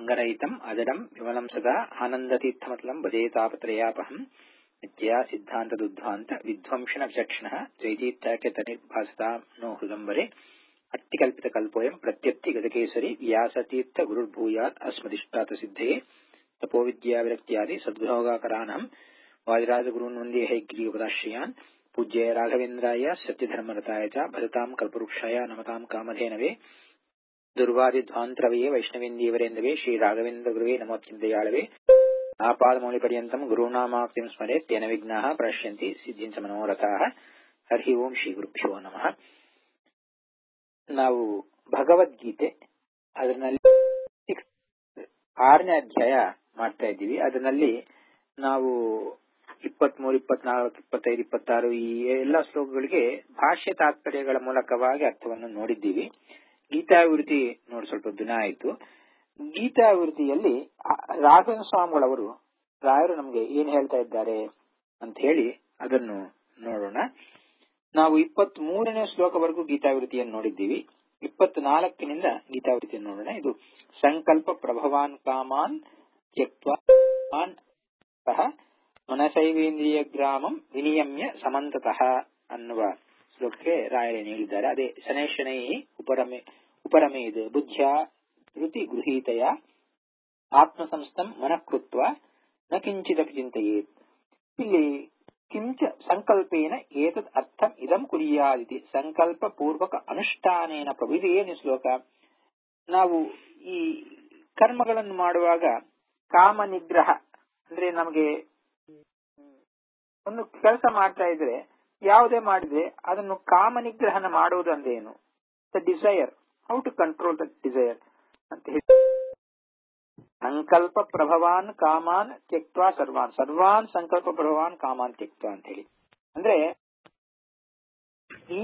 अङ्गरहितम् अजडम् विमलम् सदा आनन्दतीर्थमतलम् भजेतापत्रयापहम् नित्या सिद्धान्तदुद्ध्वान्त विध्वंसण विचक्षणः जयतीर्थाख्यतनिर्भासतां नो हृदम्बरे अट्टिकल्पितकल्पोऽयम् प्रत्यप्ति गजकेसरि व्यासतीर्थ गुरुर्भूयात् अस्मदिष्टात सिद्धये तपोविद्याविरक्त्यादि सद्गुणोगाकरानहम् वाजराजगुरून् वन्दे हैग्रीवपदाश्रयान् पूज्याय राघवेन्द्राय सत्यधर्मरताय च भजताम् कल्पवृक्षाय नमताम् कामधेनवे ದುರ್ವಾದಿಧ್ವಾಂತರವೇ ವೈಷ್ಣವೇಂದೀವರೇಂದವೇ ಶ್ರೀ ರಾಘವೇಂದ್ರ ಗುರುವೇ ನಮೋತ್ಯಂತಯಾಳವೇ ಆಪಾದಮೌಳಿಪರ್ಯಂತಂ ಗುರುನಾಮಾಕ್ತಿಂ ಸ್ಮರೆ ತೇನ ವಿಘ್ನಾಃ ಪ್ರಶ್ಯಂತಿ ಸಿದ್ಧಿಂಚ ಮನೋರಥಾಃ ಹರಿ ಓಂ ಶ್ರೀ ಗುರುಭ್ಯೋ ನಮಃ ನಾವು ಭಗವದ್ಗೀತೆ ಅದರಲ್ಲಿ ಆರನೇ ಅಧ್ಯಾಯ ಮಾಡ್ತಾ ಇದ್ದೀವಿ ಅದರಲ್ಲಿ ನಾವು ಇಪ್ಪತ್ಮೂರು ಇಪ್ಪತ್ನಾಲ್ಕು ಇಪ್ಪತ್ತೈದು ಇಪ್ಪತ್ತಾರು ಈ ಎಲ್ಲ ಶ್ಲೋಕಗಳಿಗೆ ಭಾಷ್ಯ ತಾತ್ಪರ್ಯಗಳ ಮೂಲಕವಾಗಿ ಅರ್ಥವನ್ನು ನೋಡಿದ್ದೀವಿ ಗೀತಾವಿವೃತಿ ನೋಡಿ ಸ್ವಲ್ಪ ದಿನ ಆಯಿತು ಗೀತಾವಿವೃತಿಯಲ್ಲಿ ರಾಘವೇಂದ್ರ ಸ್ವಾಮಿಗಳವರು ರಾಯರು ನಮಗೆ ಏನ್ ಹೇಳ್ತಾ ಇದ್ದಾರೆ ಅಂತ ಹೇಳಿ ಅದನ್ನು ನೋಡೋಣ ನಾವು ಇಪ್ಪತ್ತ್ ಮೂರನೇ ಶ್ಲೋಕವರೆಗೂ ಗೀತಾವಿವೃತಿಯನ್ನು ನೋಡಿದ್ದೀವಿ ಇಪ್ಪತ್ನಾಲ್ಕನಿಂದ ಗೀತಾವೃತಿಯನ್ನು ನೋಡೋಣ ಇದು ಸಂಕಲ್ಪ ಪ್ರಭವಾನ್ ಕಾಮಾನ್ ತ್ಯಕ್ವಾನ್ ಮನಸೈವೇಂದ್ರಿಯ ಗ್ರಾಮಂ ವಿನಿಯಮ್ಯ ಸಮಂತತಃ ಅನ್ನುವ ಶ್ಲೋಕಕ್ಕೆ ರಾಯರೇನು ಹೇಳಿದ್ದಾರೆ ಅದೇ ಶನೈ ಶನೈ ಉಪರಮೆ ಉಪರಮೇದ್ ಬುದ್ಧ್ಯ ಋತಿ ಗೃಹೀತೆಯ ಆತ್ಮಸಂಸ್ಥಂ ಮನಃಕೃತ್ವ ನ ಕಿಂಚಿದಪಿ ಚಿಂತೆಯೇತ್ ಇಲ್ಲಿ ಕಿಂಚ ಸಂಕಲ್ಪೇನ ಏತದ್ ಅರ್ಥಂ ಇದಂ ಕುರಿಯಾದಿತಿ ಸಂಕಲ್ಪ ಪೂರ್ವಕ ಅನುಷ್ಠಾನೇನ ಪ್ರಭು ಇದು ಏನು ಶ್ಲೋಕ ನಾವು ಈ ಕರ್ಮಗಳನ್ನು ಮಾಡುವಾಗ ಕಾಮ ನಿಗ್ರಹ ಅಂದ್ರೆ ನಮಗೆ ಒಂದು ಕೆಲಸ ಮಾಡ್ತಾ ಇದ್ರೆ ಯಾವುದೇ ಮಾಡಿದ್ರೆ ಅದನ್ನು ಕಾಮ ನಿಗ್ರಹಣ ಮಾಡುವುದು ಅಂದೇನು the desire how to control the desire ಅಂತ ಹೇಳಿ ಸಂಕಲ್ಪ ಪ್ರಭವಾನ್ ಕಾಮಾನ್ ತ್ಯಕ್ವಾ ಸರ್ವಾನ್ ಸರ್ವಾನ್ ಸಂಕಲ್ಪ ಪ್ರಭವಾನ್ ಕಾಮಾನ್ ತ್ಯಕ್ವಾ ಅಂತ ಹೇಳಿ ಅಂದ್ರೆ ಈ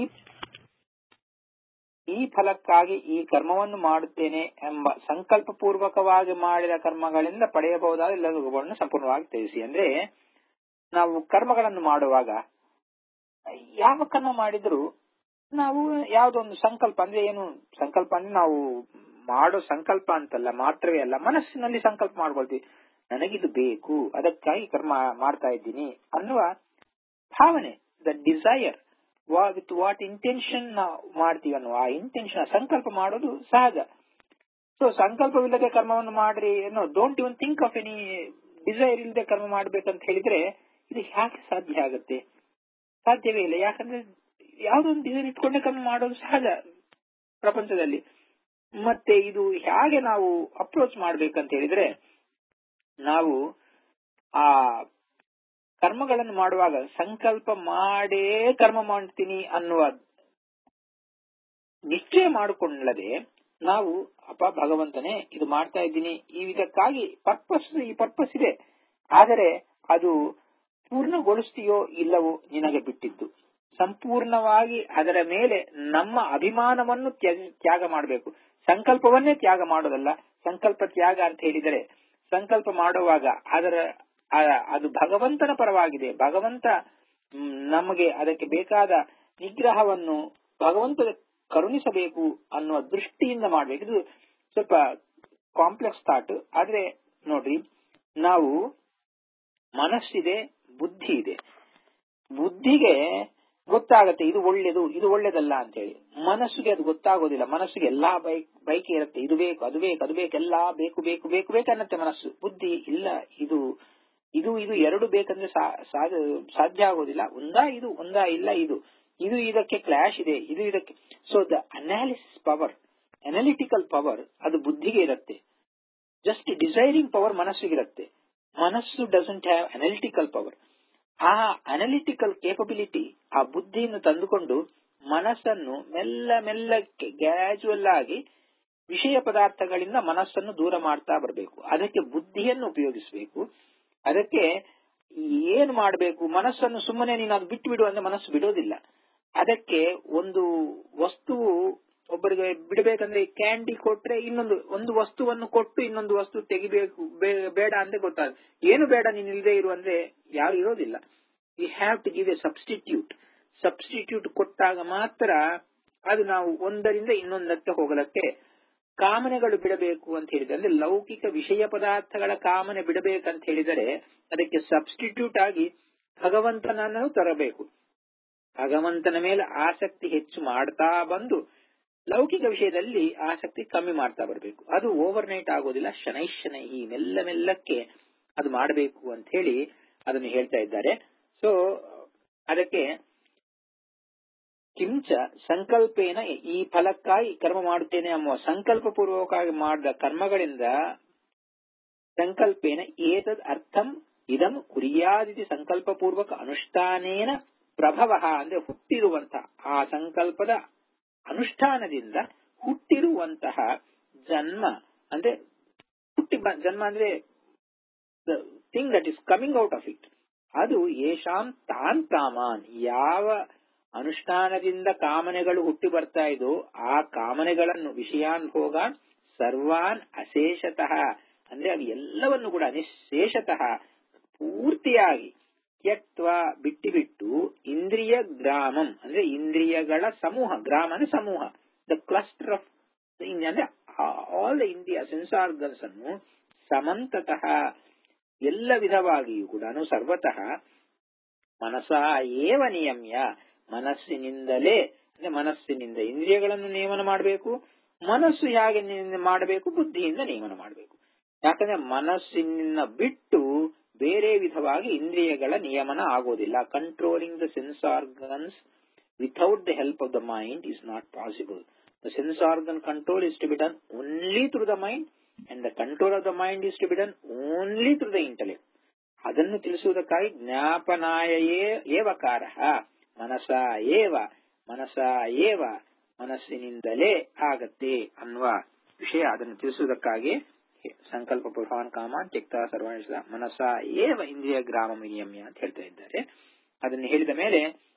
ಈ ಫಲಕ್ಕಾಗಿ ಈ ಕರ್ಮವನ್ನು ಮಾಡುತ್ತೇನೆ ಎಂಬ ಸಂಕಲ್ಪ ಪೂರ್ವಕವಾಗಿ ಮಾಡಿದ ಕರ್ಮಗಳಿಂದ ಪಡೆಯಬಹುದಾದ ಎಲ್ಲ ಸುಖಗಳನ್ನು ಸಂಪೂರ್ಣವಾಗಿ ತಿಳಿಸಿ ಅಂದ್ರೆ ನಾವು ಕರ್ಮಗಳನ್ನು ಮಾಡುವಾಗ ಯಾವ ಕರ್ಮ ಮಾಡಿದ್ರು ನಾವು ಯಾವ್ದೊಂದು ಸಂಕಲ್ಪ ಅಂದ್ರೆ ಏನು ಸಂಕಲ್ಪ ಅಂದ್ರೆ ನಾವು ಮಾಡೋ ಸಂಕಲ್ಪ ಅಂತಲ್ಲ ಮಾತ್ರವೇ ಅಲ್ಲ ಮನಸ್ಸಿನಲ್ಲಿ ಸಂಕಲ್ಪ ಮಾಡ್ಕೊಳ್ತೀವಿ ನನಗಿದು ಬೇಕು ಅದಕ್ಕಾಗಿ ಕರ್ಮ ಮಾಡ್ತಾ ಇದ್ದೀನಿ ಅನ್ನುವ ಭಾವನೆ the desire with what intention ನಾವು ಮಾಡ್ತೀವಿ ಅನ್ನುವ ಆ ಇಂಟೆನ್ಷನ್ ಸಂಕಲ್ಪ ಮಾಡೋದು ಸಹಜ ಸೊ ಸಂಕಲ್ಪವಿಲ್ಲದೆ ಕರ್ಮವನ್ನು ಮಾಡ್ರಿ ಏನೋ don't even think of any desire ಇಲ್ಲದೆ ಕರ್ಮ ಮಾಡ್ಬೇಕಂತ ಹೇಳಿದ್ರೆ ಇದು ಯಾಕೆ ಸಾಧ್ಯ ಆಗುತ್ತೆ ಸಾಧ್ಯವೇ ಇಲ್ಲ ಯಾಕಂದ್ರೆ ಯಾವ್ದೊಂದು ಡಿಸೈನ್ ಇಟ್ಕೊಂಡೆ ಕರ್ಮ ಮಾಡೋದು ಸಹಜ ಪ್ರಪಂಚದಲ್ಲಿ ಮತ್ತೆ ಇದು ಹೇಗೆ ನಾವು ಅಪ್ರೋಚ್ ಮಾಡ್ಬೇಕಂತ ಹೇಳಿದ್ರೆ ನಾವು ಆ ಕರ್ಮಗಳನ್ನು ಮಾಡುವಾಗ ಸಂಕಲ್ಪ ಮಾಡೇ ಕರ್ಮ ಮಾಡ್ತೀನಿ ಅನ್ನುವ ನಿಶ್ಚಯ ಮಾಡಿಕೊಳ್ಳದೆ ನಾವು ಅಪ್ಪ ಭಗವಂತನೇ ಇದು ಮಾಡ್ತಾ ಇದ್ದೀನಿ ಈ ಇದಕ್ಕಾಗಿ ಪರ್ಪಸ್ ಈ ಪರ್ಪಸ್ ಇದೆ ಆದರೆ ಅದು ಪೂರ್ಣಗೊಳಿಸ್ತೀಯೋ ಇಲ್ಲವೋ ನಿನಗೆ ಬಿಟ್ಟಿದ್ದು ಸಂಪೂರ್ಣವಾಗಿ ಅದರ ಮೇಲೆ ನಮ್ಮ ಅಭಿಮಾನವನ್ನು ತ್ಯಾಗ ಮಾಡಬೇಕು ಸಂಕಲ್ಪವನ್ನೇ ತ್ಯಾಗ ಮಾಡೋದಲ್ಲ ಸಂಕಲ್ಪ ತ್ಯಾಗ ಅಂತ ಹೇಳಿದರೆ ಸಂಕಲ್ಪ ಮಾಡುವಾಗ ಅದರ ಅದು ಭಗವಂತನ ಪರವಾಗಿದೆ ಭಗವಂತ ನಮಗೆ ಅದಕ್ಕೆ ಬೇಕಾದ ನಿಗ್ರಹವನ್ನು ಭಗವಂತ ಕರುಣಿಸಬೇಕು ಅನ್ನುವ ದೃಷ್ಟಿಯಿಂದ ಮಾಡಬೇಕು ಇದು ಸ್ವಲ್ಪ ಕಾಂಪ್ಲೆಕ್ಸ್ ಥಾಟ್ ಆದ್ರೆ ನೋಡ್ರಿ ನಾವು ಮನಸ್ಸಿದೆ ಬುದ್ಧಿ ಇದೆ ಬುದ್ಧಿಗೆ ಗೊತ್ತಾಗತ್ತೆ ಇದು ಒಳ್ಳೇದು ಇದು ಒಳ್ಳೇದಲ್ಲ ಅಂತ ಹೇಳಿ ಮನಸ್ಸಿಗೆ ಅದು ಗೊತ್ತಾಗೋದಿಲ್ಲ ಮನಸ್ಸಿಗೆ ಎಲ್ಲಾ ಬೈಕ್ ಬೈಕ್ ಇರುತ್ತೆ ಇದು ಬೇಕು ಅದು ಬೇಕು ಅದು ಬೇಕು ಎಲ್ಲಾ ಬೇಕು ಬೇಕು ಬೇಕು ಬೇಕನ್ನತ್ತೆ ಮನಸ್ಸು ಬುದ್ಧಿ ಇಲ್ಲ ಇದು ಇದು ಇದು ಎರಡು ಬೇಕಂದ್ರೆ ಸಾಧ್ಯ ಆಗೋದಿಲ್ಲ ಒಂದಾ ಇದು ಒಂದಾ ಇಲ್ಲ ಇದು ಇದು ಇದಕ್ಕೆ ಕ್ಲಾಶ್ ಇದೆ ಇದು ಇದಕ್ಕೆ so the analysis power analytical power ಅದು ಬುದ್ಧಿಗೆ ಇರುತ್ತೆ ಜಸ್ಟ್ ಡಿಸೈರಿಂಗ್ ಪವರ್ ಮನಸ್ಸಿಗಿರುತ್ತೆ ಮನಸ್ಸು ಡಸಂಟ್ ಹ್ಯಾವ್ ಅನಾಲಿಟಿಕಲ್ ಪವರ್ ಆ ಅನಾಲಿಟಿಕಲ್ ಕೇಪಬಿಲಿಟಿ ಆ ಬುದ್ಧಿಯನ್ನು ತಂದುಕೊಂಡು ಮನಸ್ಸನ್ನು ಮೆಲ್ಲ ಮೆಲ್ಲಕ್ಕೆ ಗ್ಯಾಜುವಲ್ ಆಗಿ ವಿಷಯ ಪದಾರ್ಥಗಳಿಂದ ಮನಸ್ಸನ್ನು ದೂರ ಮಾಡ್ತಾ ಬರಬೇಕು ಅದಕ್ಕೆ ಬುದ್ಧಿಯನ್ನು ಉಪಯೋಗಿಸಬೇಕು ಅದಕ್ಕೆ ಏನು ಮಾಡಬೇಕು ಮನಸ್ಸನ್ನು ಸುಮ್ಮನೆ ನೀನು ಅದು ಬಿಟ್ಟು ಬಿಡು ಅಂದ್ರೆ ಮನಸ್ಸು ಬಿಡೋದಿಲ್ಲ ಅದಕ್ಕೆ ಒಂದು ವಸ್ತುವು ಒಬ್ಬರಿಗೆ ಬಿಡಬೇಕಂದ್ರೆ ಕ್ಯಾಂಡಿ ಕೊಟ್ರೆ ಇನ್ನೊಂದು ಒಂದು ವಸ್ತುವನ್ನು ಕೊಟ್ಟು ಇನ್ನೊಂದು ವಸ್ತು ತೆಗಿಬೇಕು ಬೇಡ ಅಂತ ಗೊತ್ತಾಗ ಏನು ಬೇಡ ನೀನು ಇಲ್ಲದೆ ಇರು ಅಂದ್ರೆ ಯಾರು ಇರೋದಿಲ್ಲ you have to give a substitute substitute ಕೊಟ್ಟಾಗ ಮಾತ್ರ ಅದು ನಾವು ಒಂದರಿಂದ ಇನ್ನೊಂದಕ್ಕೆ ಹೋಗಲಕ್ಕೆ ಕಾಮನೆಗಳು ಬಿಡಬೇಕು ಅಂತ ಹೇಳಿದ್ರೆ ಅಂದ್ರೆ ಲೌಕಿಕ ವಿಷಯ ಪದಾರ್ಥಗಳ ಕಾಮನೆ ಬಿಡಬೇಕಂತ ಹೇಳಿದರೆ ಅದಕ್ಕೆ ಸಬ್ಸ್ಟಿಟ್ಯೂಟ್ ಆಗಿ ಭಗವಂತನನ್ನು ತರಬೇಕು ಭಗವಂತನ ಮೇಲೆ ಆಸಕ್ತಿ ಹೆಚ್ಚು ಮಾಡ್ತಾ ಬಂದು ಲೌಕಿಕ ವಿಷಯದಲ್ಲಿ ಆಸಕ್ತಿ ಕಮ್ಮಿ ಮಾಡ್ತಾ ಬರಬೇಕು ಅದು ಓವರ್ ನೈಟ್ ಆಗೋದಿಲ್ಲ ಶನೈ ಶನೈ ಮೆಲ್ಲ ಮೆಲ್ಲಕ್ಕೆ ಅದು ಮಾಡಬೇಕು ಅಂತ ಹೇಳಿ ಅದನ್ನು ಹೇಳ್ತಾ ಇದ್ದಾರೆ ಸೊ ಅದಕ್ಕೆ ಕಿಂಚ ಸಂಕಲ್ಪೇನ ಈ ಫಲಕ್ಕಾಗಿ ಕರ್ಮ ಮಾಡುತ್ತೇನೆ ಎಂಬ ಸಂಕಲ್ಪ ಪೂರ್ವಕವಾಗಿ ಮಾಡಿದ ಕರ್ಮಗಳಿಂದ ಸಂಕಲ್ಪೇನ ಏತದ್ ಅರ್ಥಂ ಇದಂ ಕುರಿಯಾದಿತಿ ಸಂಕಲ್ಪ ಪೂರ್ವಕ ಅನುಷ್ಠಾನೇನ ಪ್ರಭವ ಅಂದ್ರೆ ಹುಟ್ಟಿರುವಂತ ಆ ಸಂಕಲ್ಪದ ಅನುಷ್ಠಾನದಿಂದ ಹುಟ್ಟಿರುವಂತಹ ಜನ್ಮ ಅಂದ್ರೆ ಹುಟ್ಟಿ ಜನ್ಮ ಅಂದ್ರೆ thing that is coming out of it ಅದು ಯೇಷಾಂ ತಾನ್ ಕಾಮಾನ್ ಯಾವ ಅನುಷ್ಠಾನದಿಂದ ಕಾಮನೆಗಳು ಹುಟ್ಟಿ ಬರ್ತಾ ಇದೋ ಆ ಕಾಮನೆಗಳನ್ನು ವಿಷಯಾನ್ ಭೋಗ ಸರ್ವಾನ್ ಅಶೇಷತಃ ಅಂದ್ರೆ ಅವು ಎಲ್ಲವನ್ನು ಕೂಡ ನಿಶೇಷತಃ ಪೂರ್ತಿಯಾಗಿ ತ್ಯಕ್ತ್ವ ಬಿಟ್ಟು ಬಿಟ್ಟು ಇಂದ್ರಿಯ ಗ್ರಾಮಂ ಅಂದ್ರೆ ಇಂದ್ರಿಯಗಳ ಸಮೂಹ ಗ್ರಾಮ ಅಂದ್ರೆ ಸಮೂಹ ದ ಕ್ಲಸ್ಟರ್ ಆಫ್ ಅಂದ್ರೆ all the India sense organs ಅನ್ನು ಸಮಂತತಃ ಎಲ್ಲ ವಿಧವಾಗಿಯೂ ಕೂಡ ಸರ್ವತಃ ಮನಸ ಏವ ನಿಯಮ್ಯ ಮನಸ್ಸಿನಿಂದಲೇ ಅಂದ್ರೆ ಮನಸ್ಸಿನಿಂದ ಇಂದ್ರಿಯಗಳನ್ನು ನಿಯಮನ ಮಾಡಬೇಕು ಮನಸ್ಸು ಹೇಗೆ ಮಾಡಬೇಕು ಬುದ್ಧಿಯಿಂದ ನಿಯಮನ ಮಾಡಬೇಕು ಯಾಕಂದ್ರೆ ಮನಸ್ಸಿನ ಬಿಟ್ಟು ಬೇರೆ ವಿಧವಾಗಿ ಇಂದ್ರಿಯಗಳ ನಿಯಮನ ಆಗೋದಿಲ್ಲ controlling the sense organs without the help of the mind is not possible the sense organ control is to be done only through the mind and the control of the mind is to be done only through the intellect ಅದನ್ನು ತಿಳಿಸುವುದಕ್ಕಾಗಿ ಜ್ಞಾಪನಾಯ ಏವಕಾರ ಮನಸ ಏವ ಮನಸ ಏವ ಮನಸ್ಸಿನಿಂದಲೇ ಆಗತ್ತೆ ಅನ್ನುವ ವಿಷಯ ಅದನ್ನು ತಿಳಿಸುವುದಕ್ಕಾಗಿ ಸಂಕಲ್ಪ ಪುರುಷಾನ್ ಕಾಮ ತ್ಯಕ್ತ ಸರ್ವಾಣಿಸಿದ ಮನಸ ಏವ ಇಂದ್ರಿಯ ಗ್ರಾಮ ನಿಯಮ್ಯ ಅಂತ ಹೇಳ್ತಾ ಇದ್ದಾರೆ ಅದನ್ನು ಹೇಳಿದ ಮೇಲೆ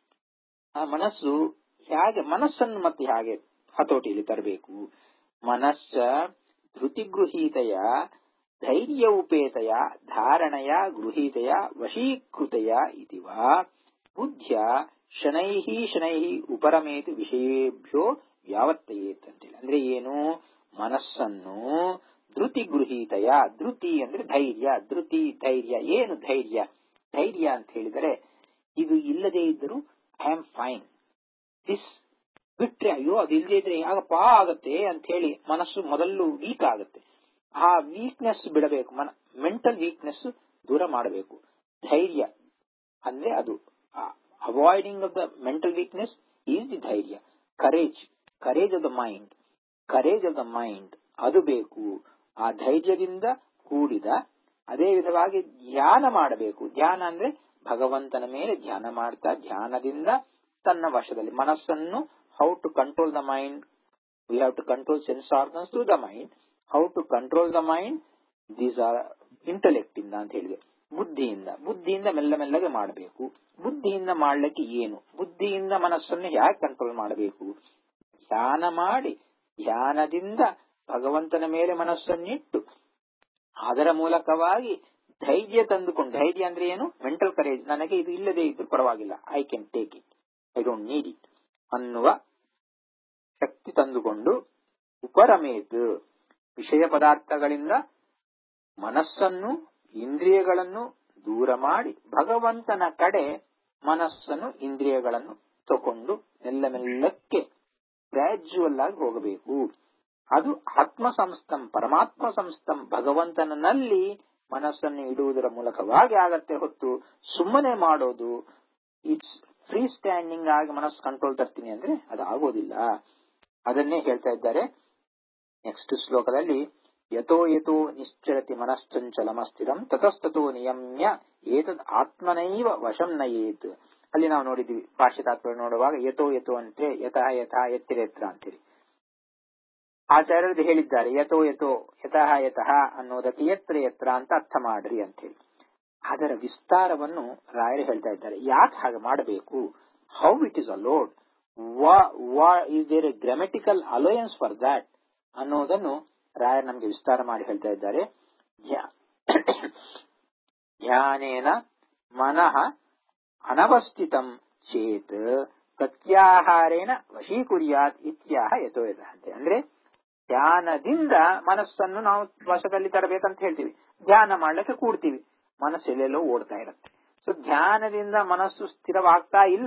ಆ ಮನಸ್ಸು ಹೇಗೆ ಮನಸ್ಸನ್ನು ಮತ್ತೆ ಹಾಗೆ ಹತೋಟಿಯಲ್ಲಿ ತರಬೇಕು ಮನಸ್ಸ ಧೃತಿಗೃಹೀತೆಯ ಧೈರ್ಯ ಉಪೇತಯ ಧಾರಣಯ ಗೃಹೀತೆಯ ವಶೀಕೃತೆಯ ಇತಿವಾ ಬುದ್ಧ್ಯ ಶನೈ ಶನೈ ಉಪರಮೇತು ವಿಷಯೇಭ್ಯೋ ಯಾವತ್ತಯೇತ್ ಅಂತೇಳಿ ಅಂದ್ರೆ ಏನು ಮನಸ್ಸನ್ನು ಧೃತಿ ಗೃಹೀತಯ ಧೃತಿ ಅಂದ್ರೆ ಧೈರ್ಯ ಧೃತಿ ಧೈರ್ಯ ಏನು ಧೈರ್ಯ ಧೈರ್ಯ ಅಂತ ಹೇಳಿದರೆ ಇದು ಇಲ್ಲದೆ ಇದ್ದರೂ ಐ ಆಮ್ ಫೈನ್ ದಿಸ್ ಬಿಟ್ರೆ ಅಯ್ಯೋ ಅದು ಇಲ್ಲದೆ ಇದ್ರೆ ಯಾಗಪ್ಪ ಆಗತ್ತೆ ಅಂತ ಹೇಳಿ ಮನಸ್ಸು ಮೊದಲು ವೀಕ್ ಆಗುತ್ತೆ ಆ ವೀಕ್ನೆಸ್ ಬಿಡಬೇಕು ಮನ ಮೆಂಟಲ್ ವೀಕ್ನೆಸ್ ದೂರ ಮಾಡಬೇಕು ಧೈರ್ಯ ಅಂದ್ರೆ ಅದು avoiding of the mental weakness is the ಧೈರ್ಯ courage courage of the mind courage of the mind ಅದು ಬೇಕು ಆ ಧೈರ್ಯದಿಂದ ಕೂಡಿದ ಅದೇ ವಿಧವಾಗಿ ಧ್ಯಾನ ಮಾಡಬೇಕು ಧ್ಯಾನ ಅಂದ್ರೆ ಭಗವಂತನ ಮೇಲೆ ಧ್ಯಾನ ಮಾಡ್ತಾ ಧ್ಯಾನದಿಂದ ತನ್ನ ವಶದಲ್ಲಿ ಮನಸ್ಸನ್ನು how to control the mind we have to control sense organs to the mind how to control the mind these are intellect ಇಂದ ಅಂತ ಹೇಳಿದೆ ಬುದ್ಧಿಯಿಂದ ಬುದ್ಧಿಯಿಂದ ಮೆಲ್ಲ ಮೆಲ್ಲಗೆ ಮಾಡಬೇಕು ಬುದ್ಧಿಯಿಂದ ಮಾಡ್ಲಿಕ್ಕೆ ಏನು ಬುದ್ಧಿಯಿಂದ ಮನಸ್ಸನ್ನು ಹೇಗೆ ಕಂಟ್ರೋಲ್ ಮಾಡಬೇಕು ಧ್ಯಾನ ಮಾಡಿ ಧ್ಯಾನದಿಂದ ಭಗವಂತನ ಮೇಲೆ ಮನಸ್ಸನ್ನಿಟ್ಟು ಅದರ ಮೂಲಕವಾಗಿ ಧೈರ್ಯ ತಂದುಕೊಂಡು ಧೈರ್ಯ ಅಂದ್ರೆ ಏನು ಮೆಂಟಲ್ ಕರೇಜ್ ನನಗೆ ಇದು ಇಲ್ಲದೆ ಇದ್ದು ಪರವಾಗಿಲ್ಲ I can take it I don't need it ಅನ್ನುವ ಶಕ್ತಿ ತಂದುಕೊಂಡು ಉಪರಮೇತ್ ವಿಷಯ ಪದಾರ್ಥಗಳಿಂದ ಮನಸ್ಸನ್ನು ಇಂದ್ರಿಯಗಳನ್ನು ದೂರ ಮಾಡಿ ಭಗವಂತನ ಕಡೆ ಮನಸ್ಸನ್ನು ಇಂದ್ರಿಯಗಳನ್ನು ತಕೊಂಡು ಮೆಲ್ಲ ಮೆಲ್ಲಕ್ಕೆ ಗ್ರಾಜುವಲ್ ಆಗಿ ಹೋಗಬೇಕು ಅದು ಆತ್ಮ ಸಂಸ್ಥಂ ಪರಮಾತ್ಮ ಸಂಸ್ಥಂ ಭಗವಂತನಲ್ಲಿ ಮನಸ್ಸನ್ನು ಇಡುವುದರ ಮೂಲಕವಾಗಿ ಆಗತ್ತೆ ಹೊತ್ತು ಸುಮ್ಮನೆ ಮಾಡೋದು ಇಟ್ಸ್ ಫ್ರೀ ಸ್ಟ್ಯಾಂಡಿಂಗ್ ಆಗಿ ಮನಸ್ಸು ಕಂಟ್ರೋಲ್ ತರ್ತೀನಿ ಅಂದ್ರೆ ಅದು ಆಗೋದಿಲ್ಲ ಅದನ್ನೇ ಹೇಳ್ತಾ ಇದ್ದಾರೆ ನೆಕ್ಸ್ಟ್ ಶ್ಲೋಕದಲ್ಲಿ ಯಥೋ ಯಥೋ ನಿಶ್ಚರತಿ ಮನಶ್ಚಂಚಲಮಸ್ಥಿರಂ ತತಸ್ತೋ ನಿಯಮ್ಯ ಏತದ್ ಆತ್ಮನೈವ ವಶಂ ನಯೇತ್ ಅಲ್ಲಿ ನಾವು ನೋಡಿದ್ವಿ ಪಾಶ್ಚಾತ್ಯ ನೋಡುವಾಗ ಯಥೋ ಯಥೋ ಅಂತೆ ಯಥಾ ಯಥಾ ಎತ್ತಿರ ಎತ್ತರ ಅಂತೇಳಿ ಆಚಾರ್ಯರು ಹೇಳಿದ್ದಾರೆ ಯಥೋ ಯಥೋ ಯತಃ ಯತಃ ಅನ್ನೋದಕ್ಕೆ ಎತ್ತರ ಎತ್ತರ ಅಂತ ಅರ್ಥ ಮಾಡ್ರಿ ಅಂತ ಹೇಳಿ ಅದರ ವಿಸ್ತಾರವನ್ನು ರಾಯರು ಹೇಳ್ತಾ ಇದ್ದಾರೆ ಯಾಕೆ ಹಾಗೆ ಮಾಡಬೇಕು how it is allowed is there a grammatical allowance for that ಅನ್ನೋದನ್ನು ರಾಯರ್ ನಮಗೆ ವಿಸ್ತಾರ ಮಾಡಿ ಹೇಳ್ತಾ ಇದ್ದಾರೆ ಧ್ಯಾನೇನ ಮನಃ ಅನವಸ್ಥಿತಂ ಚೇತ್ ಪ್ರತ್ಯಾಹಾರೇಣ ವಶೀಕುರ್ಯಾತ್ ಇತ್ಯಾಹ ಯಥೋ ಯಥ ಅಂದ್ರೆ ಧ್ಯಾನದಿಂದ ಮನಸ್ಸನ್ನು ನಾವು ವಶದಲ್ಲಿ ತರಬೇಕಂತ ಹೇಳ್ತೀವಿ ಧ್ಯಾನ ಮಾಡ್ಲಿಕ್ಕೆ ಕೂಡ್ತೀವಿ ಮನಸ್ಸು ಎಲ್ಲೆಲ್ಲೋ ಓಡ್ತಾ ಇರುತ್ತೆ ಸೊ ಧ್ಯಾನದಿಂದ ಮನಸ್ಸು ಸ್ಥಿರವಾಗ್ತಾ ಇಲ್ಲ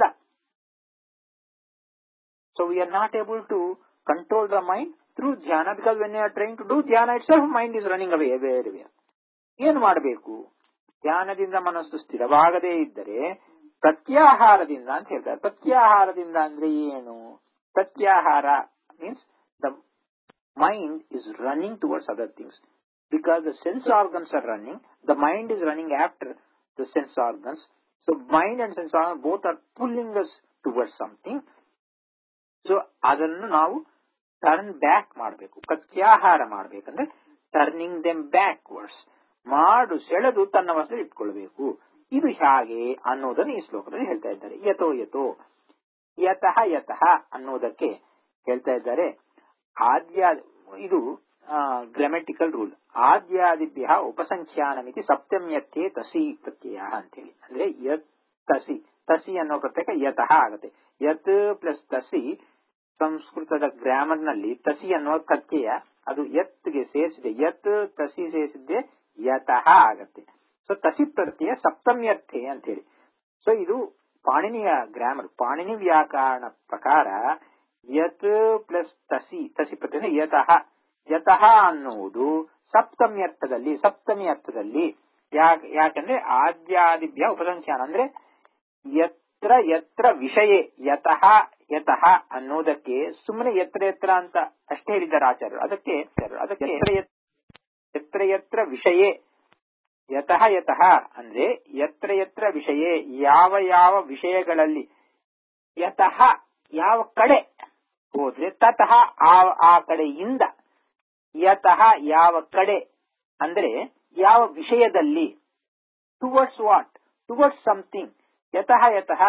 so we are not able to control the mind through ಧ್ಯಾನ because when you are trying to do ಧ್ಯಾನ itself mind is running away where ಏನ್ ಮಾಡಬೇಕು ಧ್ಯಾನದಿಂದ ಮನಸ್ಸು ಸ್ಥಿರವಾಗದೇ ಇದ್ದರೆ ಪ್ರತ್ಯಾಹಾರದಿಂದ ಅಂತ ಹೇಳ್ತಾರೆ ಪ್ರತ್ಯಾಹಾರದಿಂದ ಅಂದ್ರೆ ಏನು ಪ್ರತ್ಯಾಹಾರ means the mind is running towards other things because the sense organs are running, the mind is running after the sense organs. So mind and sense organs both are pulling us towards something. So ಅದನ್ನು ನಾವು turn back ಮಾಡಬೇಕು ಪ್ರತ್ಯಾಹಾರ ಮಾಡಬೇಕಂದ್ರೆ turning them backwards ಮಾಡು ಸೆಳೆದು ತನ್ನ ವಸ್ತು ಇಟ್ಕೊಳ್ಬೇಕು ಇದು ಹೇಗೆ ಅನ್ನೋದನ್ನು ಈ ಶ್ಲೋಕದಲ್ಲಿ ಹೇಳ್ತಾ ಇದ್ದಾರೆ ಯಥೋ ಯಥೋ ಯತಃ ಯತಃ ಅನ್ನೋದಕ್ಕೆ ಹೇಳ್ತಾ ಇದ್ದಾರೆ ಆದ್ಯ ಇದು ಗ್ರಾಮೆಟಿಕಲ್ ರೂಲ್ ಆದ್ಯಾದಿಭ್ಯ ಉಪಸಂಖ್ಯಾನಮಿತಿ ಸಪ್ತಮ್ಯರ್ಥೆ ತಸಿ ಪ್ರತ್ಯಯ ಅಂತೇಳಿ ಅಂದ್ರೆ ಯತ್ ತಸಿ ತಸಿ ಅನ್ನೋ ಪ್ರತ್ಯೇಕ ಯತಃ ಆಗುತ್ತೆ ಯತ್ ಪ್ಲಸ್ ತಸಿ ಸಂಸ್ಕೃತದ ಗ್ರಾಮರ್ ನಲ್ಲಿ ತಸಿ ಅನ್ನುವ ಪ್ರತ್ಯಯ ಅದು ಯತ್ಗೆ ಸೇರಿಸಿದೆ ಯತ್ ತಸಿ ಸೇರಿಸಿದ್ದೆ ಯತಃ ಆಗತ್ತೆ ಸೊ ತಸಿ ಪ್ರತ್ಯಯ ಸಪ್ತಮ್ಯರ್ಥೆ ಅಂತ ಹೇಳಿ ಸೊ ಇದು ಪಾಣಿನಿಯ ಗ್ರಾಮರ್ ಪಾಣಿನಿ ವ್ಯಾಕರಣ ಪ್ರಕಾರ ಯತ್ ಪ್ಲಸ್ ತಸಿ ತಸಿ ಪ್ರತ್ಯಯ ಯತಃ ಯತಃ ಅನ್ನುವುದು ಸಪ್ತಮಿ ಅರ್ಥದಲ್ಲಿ ಸಪ್ತಮಿ ಅರ್ಥದಲ್ಲಿ ಯಾಕೆ ಯಾಕಂದ್ರೆ ಆದ್ಯಾದಿಭ್ಯ ಉಪಸಂಖ್ಯಾನ ಅಂದ್ರೆ ಯತ್ರ ಯತ್ರ ವಿಷಯ ಯತಃ ಯತಃ ಅನ್ನೋದಕ್ಕೆ ಸುಮ್ಮನೆ ಎತ್ರ ಎತ್ರ ಅಂತ ಅಷ್ಟೇ ಹೇಳಿದ್ದಾರೆ ಆಚಾರ್ಯರು ಅದಕ್ಕೆ ಅದಕ್ಕೆ ಎತ್ರ ಎತ್ರ ಎತ್ರ ವಿಷಯ ಯತಃ ಯತಃ ಅಂದ್ರೆ ಎತ್ರ ಎತ್ರ ವಿಷಯ ಯಾವ ಯಾವ ವಿಷಯಗಳಲ್ಲಿ ಯತಃ ಯಾವ ಕಡೆ ಹೋದ್ರೆ ತತಃ ಆ ಕಡೆಯಿಂದ ಯತಃ ಯಾವ ಕಡೆ ಅಂದ್ರೆ ಯಾವ ವಿಷಯದಲ್ಲಿ ಟುವರ್ಡ್ಸ್ ವಾಟ್ ಟುವರ್ಡ್ಸ್ ಸಮಥಿಂಗ್ ಯತಃ ಯತಃ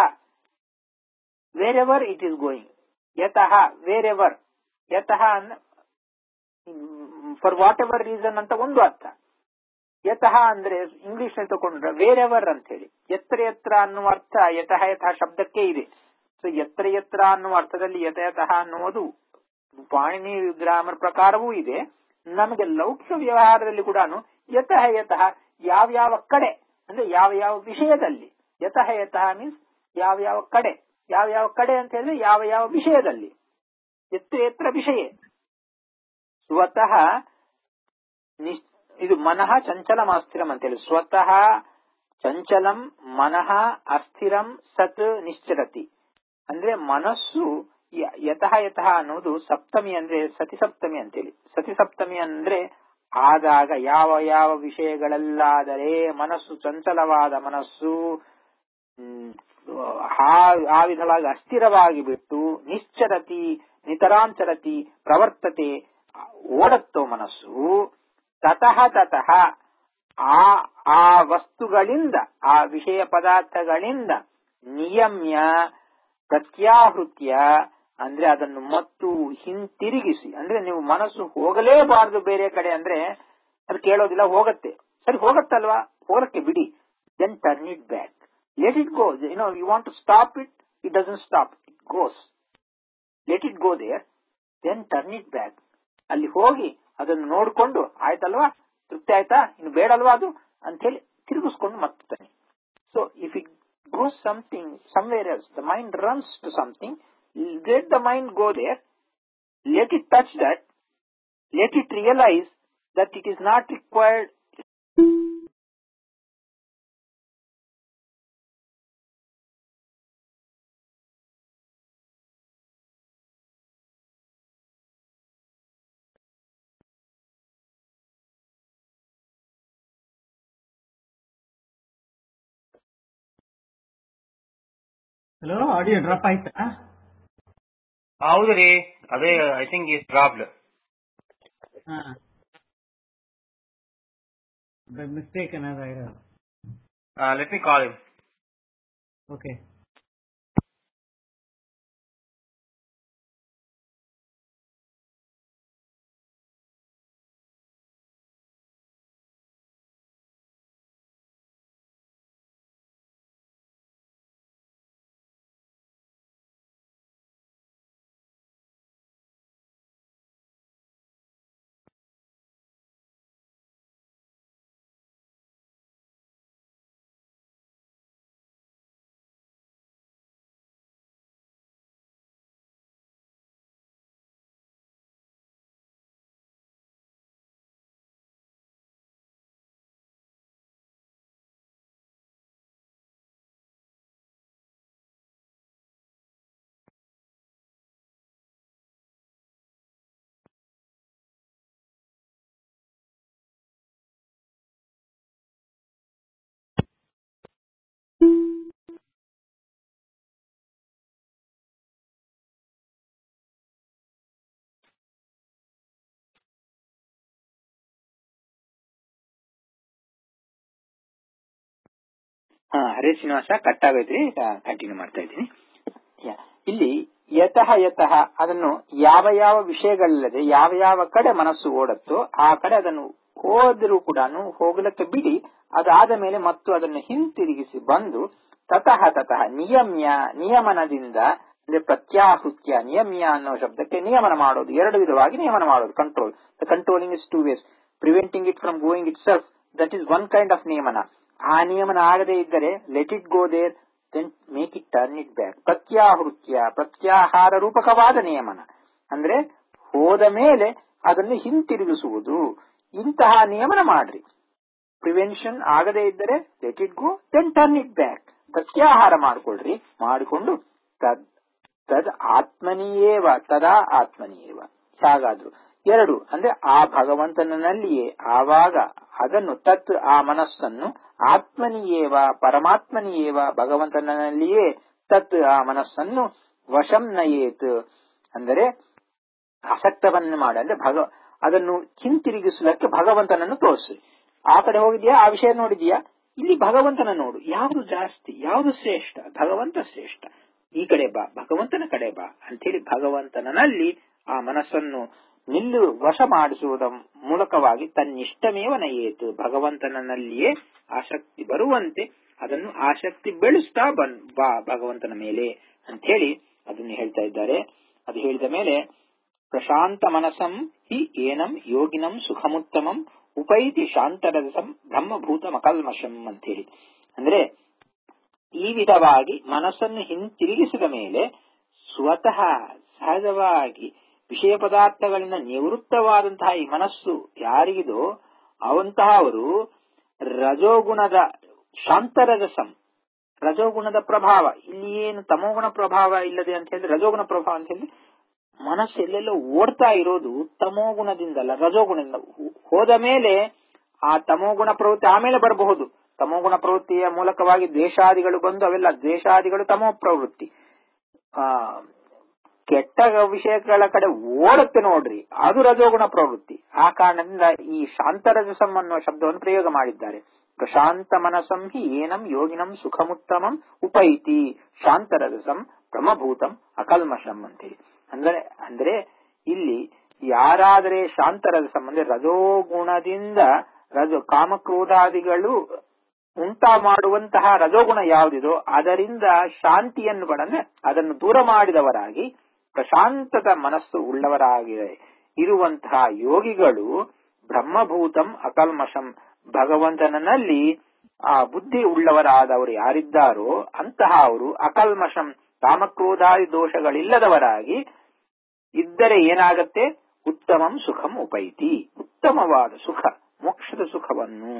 wherever it is going ಯತಃ ವೇರ್ ಎವರ್ ಯತಃ ಫಾರ್ ವಾಟ್ ಎವರ್ ರೀಸನ್ ಅಂತ ಒಂದು ಅರ್ಥ ಯತಃ ಅಂದ್ರೆ ಇಂಗ್ಲಿಷ್ ನಲ್ಲಿ ತಗೊಂಡ್ರೆ ವೇರ್ ಎವರ್ ಅಂತ ಹೇಳಿ ಎತ್ತರ ಎತ್ತರ ಅನ್ನುವ ಅರ್ಥ ಯತಃ ಯತಃ ಶಬ್ದಕ್ಕೆ ಇದೆ ಸೊ ಎತ್ತರ ಎತ್ತರ ಅನ್ನುವ ಅರ್ಥದಲ್ಲಿ ಯಥಯತಃ ಅನ್ನುವುದು ಪಾಣಿನಿ ಗ್ರಾಮರ್ ಪ್ರಕಾರವೂ ಇದೆ ನಮಗೆ ಲೌಕಿಕ ವ್ಯವಹಾರದಲ್ಲಿ ಕೂಡ ಯತಃ ಯತಃ ಯಾವ್ಯಾವ ಕಡೆ ಅಂದ್ರೆ ಯಾವ ಯಾವ ವಿಷಯದಲ್ಲಿ ಯತಃ ಯತಃ ಮೀನ್ಸ್ ಯಾವ ಯಾವ ಕಡೆ ಯಾವ ಯಾವ ಕಡೆ ಅಂತ ಹೇಳಿದ್ರೆ ಯಾವ ಯಾವ ವಿಷಯದಲ್ಲಿ ಎತ್ತು ಎತ್ತರ ವಿಷಯ ಸ್ವತಃ ಇದು ಮನಃ ಚಂಚಲಂ ಅಸ್ಥಿರಂ ಅಂತೇಳಿ ಸ್ವತಃ ಚಂಚಲಂ ಮನಃ ಅಸ್ಥಿರಂ ಸತ್ ನಿಶ್ಚರತಿ ಅಂದ್ರೆ ಮನಸ್ಸು ಯತಃ ಯತಃ ಅನ್ನೋದು ಸಪ್ತಮಿ ಅಂದ್ರೆ ಸತಿ ಸಪ್ತಮಿ ಅಂತೇಳಿ ಸತಿ ಸಪ್ತಮಿ ಅಂದ್ರೆ ಆದಾಗ ಯಾವ ಯಾವ ವಿಷಯಗಳಲ್ಲಾದರೆ ಮನಸ್ಸು ಚಂಚಲವಾದ ಮನಸ್ಸು ಆ ವಿಧವಾಗಿ ಅಸ್ಥಿರವಾಗಿ ಬಿಟ್ಟು ನಿಶ್ಚರತಿ ನಿತರಾಂಚರತಿ ಪ್ರವರ್ತತೆ ಓಡತ್ತೋ ಮನಸ್ಸು ತತಃ ತತಃ ಆ ಆ ವಸ್ತುಗಳಿಂದ ಆ ವಿಷಯ ಪದಾರ್ಥಗಳಿಂದ ನಿಯಮ್ಯ ಪ್ರತ್ಯಾಹೃತ್ಯ ಅಂದ್ರೆ ಅದನ್ನು ಮತ್ತು ಹಿಂತಿರುಗಿಸಿ ಅಂದ್ರೆ ನೀವು ಮನಸ್ಸು ಹೋಗಲೇಬಾರದು ಬೇರೆ ಕಡೆ ಅಂದ್ರೆ ಅದು ಕೇಳೋದಿಲ್ಲ ಹೋಗತ್ತೆ ಸರಿ ಹೋಗತ್ತಲ್ವಾ ಹೋಗಕ್ಕೆ ಬಿಡಿ then turn it back let it go you know you want to stop it it doesn't stop it goes let it go there then turn it back ಅಲ್ಲಿ ಹೋಗಿ ಅದನ್ನು ನೋಡಿಕೊಂಡು ಆಯ್ತಲ್ವಾ ತೃಪ್ತಿ ಆಯ್ತಾ ಇನ್ನು ಬೇಡಲ್ವಾ ಅದು ಅಂತ ಹೇಳಿ ತಿರುಗಿಸ್ಕೊಂಡು ಮತ್ತೆ so if it goes something somewhere else. The mind runs to something. Let the mind go there. Let it touch that. Let it realize that it is not required. Hello audio drop ಆಯ್ತಾ ಹೌದು ರೀ ಅದೇ I think is dropped ಹಾ mistake ಏನಾದ್ರು ಇರೋದು let me call okay ಹಾ Hare Srinivasa cut ಆಗೈತ್ರಿ continue ಮಾಡ್ತಾ ಇದ್ದೀನಿ ಯ- ಇಲ್ಲಿ ಯತಃ ಯತಃ ಅದನ್ನು ಯಾವ ಯಾವ ವಿಷಯಗಳಿಲ್ಲದೆ ಯಾವ ಯಾವ ಕಡೆ ಮನಸ್ಸು ಓಡತ್ತೋ ಆ ಕಡೆ ಅದನ್ನು ಹೋದರೂ ಕೂಡ ಹೋಗಲಕ್ಕೆ ಬಿಡಿ ಅದಾದ ಮೇಲೆ ಮತ್ತು ಅದನ್ನು ಹಿಂತಿರುಗಿಸಿ ಬಂದು ತತಃ ತತಃ ನಿಯಮ್ಯ ನಿಯಮನದಿಂದ ಅಂದ್ರೆ ಪ್ರತ್ಯಾಹೃತ್ಯ ನಿಯಮ್ಯ ಅನ್ನೋ ಶಬ್ದಕ್ಕೆ ನಿಯಮನ ಮಾಡೋದು ಎರಡು ವಿಧವಾಗಿ ನಿಯಮನ ಮಾಡೋದು control controlling is two ways preventing it from going itself that is one kind of ನಿಯಮನ ಆ ನಿಯಮನ ಆಗದೇ ಇದ್ದರೆ let it go there then make it turn it back ಪ್ರತ್ಯಾಹೃತ್ಯ ಪ್ರತ್ಯಾಹಾರ ರೂಪಕವಾದ ನಿಯಮನ ಅಂದ್ರೆ ಹೋದ ಮೇಲೆ ಅದನ್ನು ಹಿಂತಿರುಗಿಸುವುದು ಇಂತಹ ನಿಯಮನ ಮಾಡ್ರಿ ಪ್ರಿವೆನ್ಷನ್ ಆಗದೇ ಇದ್ದರೆ let it go then turn it back ಪ್ರತ್ಯಾಹಾರ ಮಾಡಿಕೊಳ್ಳ್ರಿ ಮಾಡಿಕೊಂಡು ತದ್ ತದ್ ಆತ್ಮನಿಯೇವ ತದಾ ಆತ್ಮನಿಯೇವ ಹಾಗಾದ್ರು ಎರಡು ಅಂದ್ರೆ ಆ ಭಗವಂತನಲ್ಲಿಯೇ ಆವಾಗ ಅದನ್ನು ತತ್ ಆ ಮನಸ್ಸನ್ನು ಆತ್ಮನಿಯೇವ ಪರಮಾತ್ಮನಿಯೇವ ಭಗವಂತನಲ್ಲಿಯೇ ತತ್ ಆ ಮನಸ್ಸನ್ನು ವಶಂ ನಯೇತ್ ಅಂದರೆ ಆಸಕ್ತವನ್ನು ಮಾಡಿ ಅಂದ್ರೆ ಭಗ ಅದನ್ನು ಹಿಂತಿರುಗಿಸಲಕ್ಕೆ ಭಗವಂತನನ್ನು ತೋರಿಸಿ ಆ ಕಡೆ ಹೋಗಿದ್ಯಾ ಆ ವಿಷಯ ನೋಡಿದ್ಯಾ ಇಲ್ಲಿ ಭಗವಂತನ ನೋಡು ಯಾವುದು ಜಾಸ್ತಿ ಯಾವುದು ಶ್ರೇಷ್ಠ ಭಗವಂತ ಶ್ರೇಷ್ಠ ಈ ಕಡೆ ಬಾ ಭಗವಂತನ ಕಡೆ ಬಾ ಅಂತೇಳಿ ಭಗವಂತನಲ್ಲಿ ಆ ಮನಸ್ಸನ್ನು ನಿಲ್ಲು ವಶ ಮಾಡಿಸುವುದ ಮೂಲಕವಾಗಿ ತನ್ನಿಷ್ಟಮೇವ ನಯೇತು ಭಗವಂತನಲ್ಲಿಯೇ ಆಸಕ್ತಿ ಬರುವಂತೆ ಅದನ್ನು ಆಸಕ್ತಿ ಬೆಳೆಸ್ತಾ ಬನ್ ಬಾ ಭಗವಂತನ ಮೇಲೆ ಅಂತ ಹೇಳಿ ಅದನ್ನು ಹೇಳ್ತಾ ಇದ್ದಾರೆ ಅದು ಹೇಳಿದ ಮೇಲೆ ಪ್ರಶಾಂತ ಮನಸಂ ಹಿ ಏನಂ ಯೋಗಿನಂ ಸುಖಮುತ್ತಮಂ ಉಪೈತಿ ಶಾಂತರಸಂ ಬ್ರಹ್ಮಭೂತ ಮಕಲ್ಮಶಂ ಅಂತ ಹೇಳಿ ಅಂದ್ರೆ ಈ ವಿಧವಾಗಿ ಮನಸ್ಸನ್ನು ಹಿಂತಿರುಗಿಸಿದ ಮೇಲೆ ಸ್ವತಃ ಸಹಜವಾಗಿ ವಿಷಯ ಪದಾರ್ಥಗಳಿಂದ ನಿವೃತ್ತವಾದಂತಹ ಈ ಮನಸ್ಸು ಯಾರಿಗಿದೋ ಅವಂತಹ ಅವರು ರಜೋಗುಣದ ಶಾಂತರಜಸಂ ರಜೋಗುಣದ ಪ್ರಭಾವ ಇಲ್ಲಿ ಏನು ತಮೋಗುಣ ಪ್ರಭಾವ ಇಲ್ಲದೆ ಅಂತ ಹೇಳಿದ್ರೆ ರಜೋಗುಣ ಪ್ರಭಾವ ಅಂತ ಹೇಳಿದ್ರೆ ಮನಸ್ಸು ಎಲ್ಲೆಲ್ಲೋ ಓಡ್ತಾ ಇರೋದು ತಮೋಗುಣದಿಂದಲ್ಲ ರಜೋಗುಣದಿಂದ ಹೋದ ಮೇಲೆ ಆ ತಮೋಗುಣ ಪ್ರವೃತ್ತಿ ಆಮೇಲೆ ಬರಬಹುದು ತಮೋಗುಣ ಪ್ರವೃತ್ತಿಯ ಮೂಲಕವಾಗಿ ದ್ವೇಷಾದಿಗಳು ಬಂದು ಅವೆಲ್ಲ ದ್ವೇಷಾದಿಗಳು ತಮೋ ಪ್ರವೃತ್ತಿ ಆ ಕೆಟ್ಟ ವಿಷಯಗಳ ಕಡೆ ಓಡುತ್ತೆ ನೋಡ್ರಿ ಅದು ರಜೋಗುಣ ಪ್ರವೃತ್ತಿ ಆ ಕಾರಣದಿಂದ ಈ ಶಾಂತರಜಸಂ ಅನ್ನುವ ಶಬ್ದವನ್ನು ಪ್ರಯೋಗ ಮಾಡಿದ್ದಾರೆ ಪ್ರಶಾಂತ ಮನಸಂ ಹಿ ಏನಂ ಯೋಗಿನಂ ಸುಖಮುತ್ತಮಂ ಉಪೈತಿ ಶಾಂತರಜಸಂ ಬ್ರಹ್ಮಭೂತಂ ಅಕಲ್ಮಷಂ ಅಂತೇಳಿ ಅಂದ್ರೆ ಅಂದ್ರೆ ಇಲ್ಲಿ ಯಾರಾದರೆ ಶಾಂತರಜಸಂ ಅಂದ್ರೆ ರಜೋಗುಣದಿಂದ ರಜೋ ಕಾಮಕ್ರೋಧಾದಿಗಳು ಉಂಟಾ ಮಾಡುವಂತಹ ರಜೋಗುಣ ಯಾವುದಿದೋ ಅದರಿಂದ ಶಾಂತಿಯನ್ನು ಪಡೆದ್ರೆ ಅದನ್ನು ದೂರ ಮಾಡಿದವರಾಗಿ ಪ್ರಶಾಂತದ ಮನಸ್ಸು ಉಳ್ಳವರಾಗಿದೆ ಇರುವಂತಹ ಯೋಗಿಗಳು ಬ್ರಹ್ಮಭೂತಂ ಅಕಲ್ಮಷಂ ಭಗವಂತನಲ್ಲಿ ಆ ಬುದ್ಧಿ ಉಳ್ಳವರಾದವರು ಯಾರಿದ್ದಾರೋ ಅಂತಹ ಅವರು ಅಕಲ್ಮಷಂ ಕಾಮಕ್ರೋಧಾದಿ ದೋಷಗಳಿಲ್ಲದವರಾಗಿ ಇದ್ದರೆ ಏನಾಗತ್ತೆ ಉತ್ತಮಂ ಸುಖಂ ಉಪೈತಿ ಉತ್ತಮವಾದ ಸುಖ ಮೋಕ್ಷದ ಸುಖವನ್ನು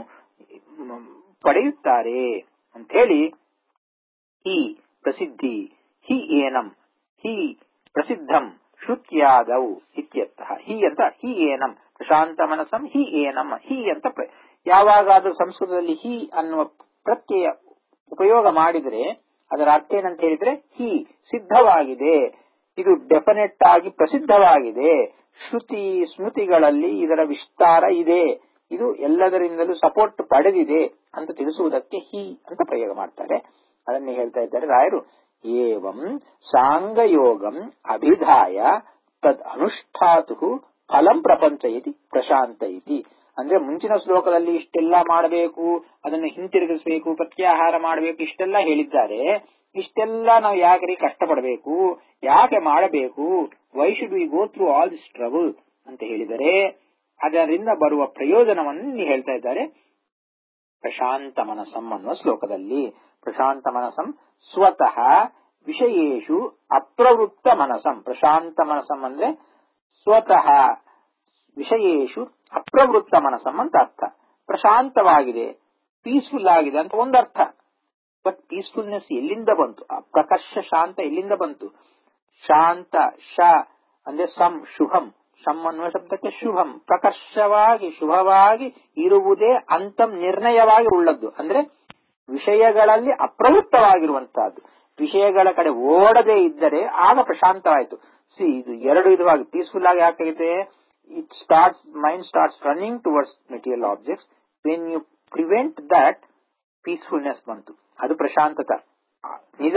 ಪಡೆಯುತ್ತಾರೆ ಅಂತ ಹೇಳಿ ಹಿ ಪ್ರಸಿದ್ಧಿ ಹಿ ಏನಂ ಹಿ ಪ್ರಸಿದ್ಧಂ ಶ್ರುತ್ಯಾದವು ಇತ್ಯರ್ಥಃ ಹಿ ಅಂತ ಹಿ ಏನಂ ಪ್ರಶಾಂತ ಮನಸಂ ಹಿ ಏನಂ ಹಿ ಅಂತ ಯಾವಾಗಾದ್ರೂ ಸಂಸ್ಕೃತದಲ್ಲಿ ಹಿ ಅನ್ನುವ ಪ್ರತ್ಯಯ ಉಪಯೋಗ ಮಾಡಿದ್ರೆ ಅದರ ಅರ್ಥ ಏನಂತ ಹೇಳಿದ್ರೆ ಹಿ ಸಿದ್ಧವಾಗಿದೆ ಇದು ಡೆಫಿನೆಟ್ ಆಗಿ ಪ್ರಸಿದ್ಧವಾಗಿದೆ ಶ್ರುತಿ ಸ್ಮೃತಿಗಳಲ್ಲಿ ಇದರ ವಿಸ್ತಾರ ಇದೆ ಇದು ಎಲ್ಲದರಿಂದಲೂ ಸಪೋರ್ಟ್ ಪಡೆದಿದೆ ಅಂತ ತಿಳಿಸುವುದಕ್ಕೆ ಹಿ ಅಂತ ಪ್ರಯೋಗ ಮಾಡ್ತಾರೆ ಅದನ್ನೇ ಹೇಳ್ತಾ ಇದ್ದಾರೆ ರಾಯರು ಏವಂ ಸಾಂಗಯೋಗಂ ಅಭಿಧಾಯ ತದ್ ಅನುಷ್ಠಾತು ಫಲಂ ಪ್ರಪಂಚ ಇತಿ ಪ್ರಶಾಂತ ಇತಿ ಅಂದ್ರೆ ಮುಂಚಿನ ಶ್ಲೋಕದಲ್ಲಿ ಇಷ್ಟೆಲ್ಲ ಮಾಡಬೇಕು ಅದನ್ನು ಹಿಂತಿರುಗಿಸಬೇಕು ಪ್ರತ್ಯಾಹಾರ ಮಾಡಬೇಕು ಇಷ್ಟೆಲ್ಲ ಹೇಳಿದ್ದಾರೆ ಇಷ್ಟೆಲ್ಲ ನಾವು ಯಾಕೆ ಕಷ್ಟಪಡಬೇಕು ಯಾಕೆ ಮಾಡಬೇಕು why should we go through all this trouble ಅಂತ ಹೇಳಿದರೆ ಅದರಿಂದ ಬರುವ ಪ್ರಯೋಜನವನ್ನು ಹೇಳ್ತಾ ಇದ್ದಾರೆ ಪ್ರಶಾಂತ ಮನಸಂ ಅನ್ನುವ ಶ್ಲೋಕದಲ್ಲಿ ಪ್ರಶಾಂತ ಮನಸಂ ಸ್ವತಃ ವಿಷಯೇಶು ಅಪ್ರವೃತ್ತ ಮನಸಂ ಪ್ರಶಾಂತ ಮನಸಂ ಅಂದ್ರೆ ಸ್ವತಃ ವಿಷಯೇಶು ಅಪ್ರವೃತ್ತ ಮನಸಂ ಅಂತ ಅರ್ಥ ಪ್ರಶಾಂತವಾಗಿದೆ ಪೀಸ್ಫುಲ್ ಆಗಿದೆ ಅಂತ ಒಂದು ಅರ್ಥ ಬಟ್ ಪೀಸ್ಫುಲ್ನೆಸ್ ಎಲ್ಲಿಂದ ಬಂತು ಪ್ರಕರ್ಷ ಶಾಂತ ಎಲ್ಲಿಂದ ಬಂತು ಶಾಂತ ಶ ಅಂದ್ರೆ ಸಂ ಶುಭಂ ಶಂ ಅನ್ನುವ ಶಬ್ದಕ್ಕೆ ಶುಭಂ ಪ್ರಕರ್ಷವಾಗಿ ಶುಭವಾಗಿ ಇರುವುದೇ ಅಂತಂ ನಿರ್ಣಯವಾಗಿ ಉಳ್ಳದ್ದು ಅಂದ್ರೆ ವಿಷಯಗಳಲ್ಲಿ ಅಪ್ರವೃತ್ತವಾಗಿರುವಂತಹದ್ದು ವಿಷಯಗಳ ಕಡೆ ಓಡದೆ ಇದ್ದರೆ ಆಗ ಪ್ರಶಾಂತವಾಯಿತು ಸಿ ಇದು ಎರಡು ವಿಧವಾಗಿ ಪೀಸ್ಫುಲ್ ಆಗಿ ಯಾಕಾಗಿದೆ it starts mind starts running towards material objects when you prevent that peacefulness ಬಂತು ಅದು ಪ್ರಶಾಂತತ ನಿಜ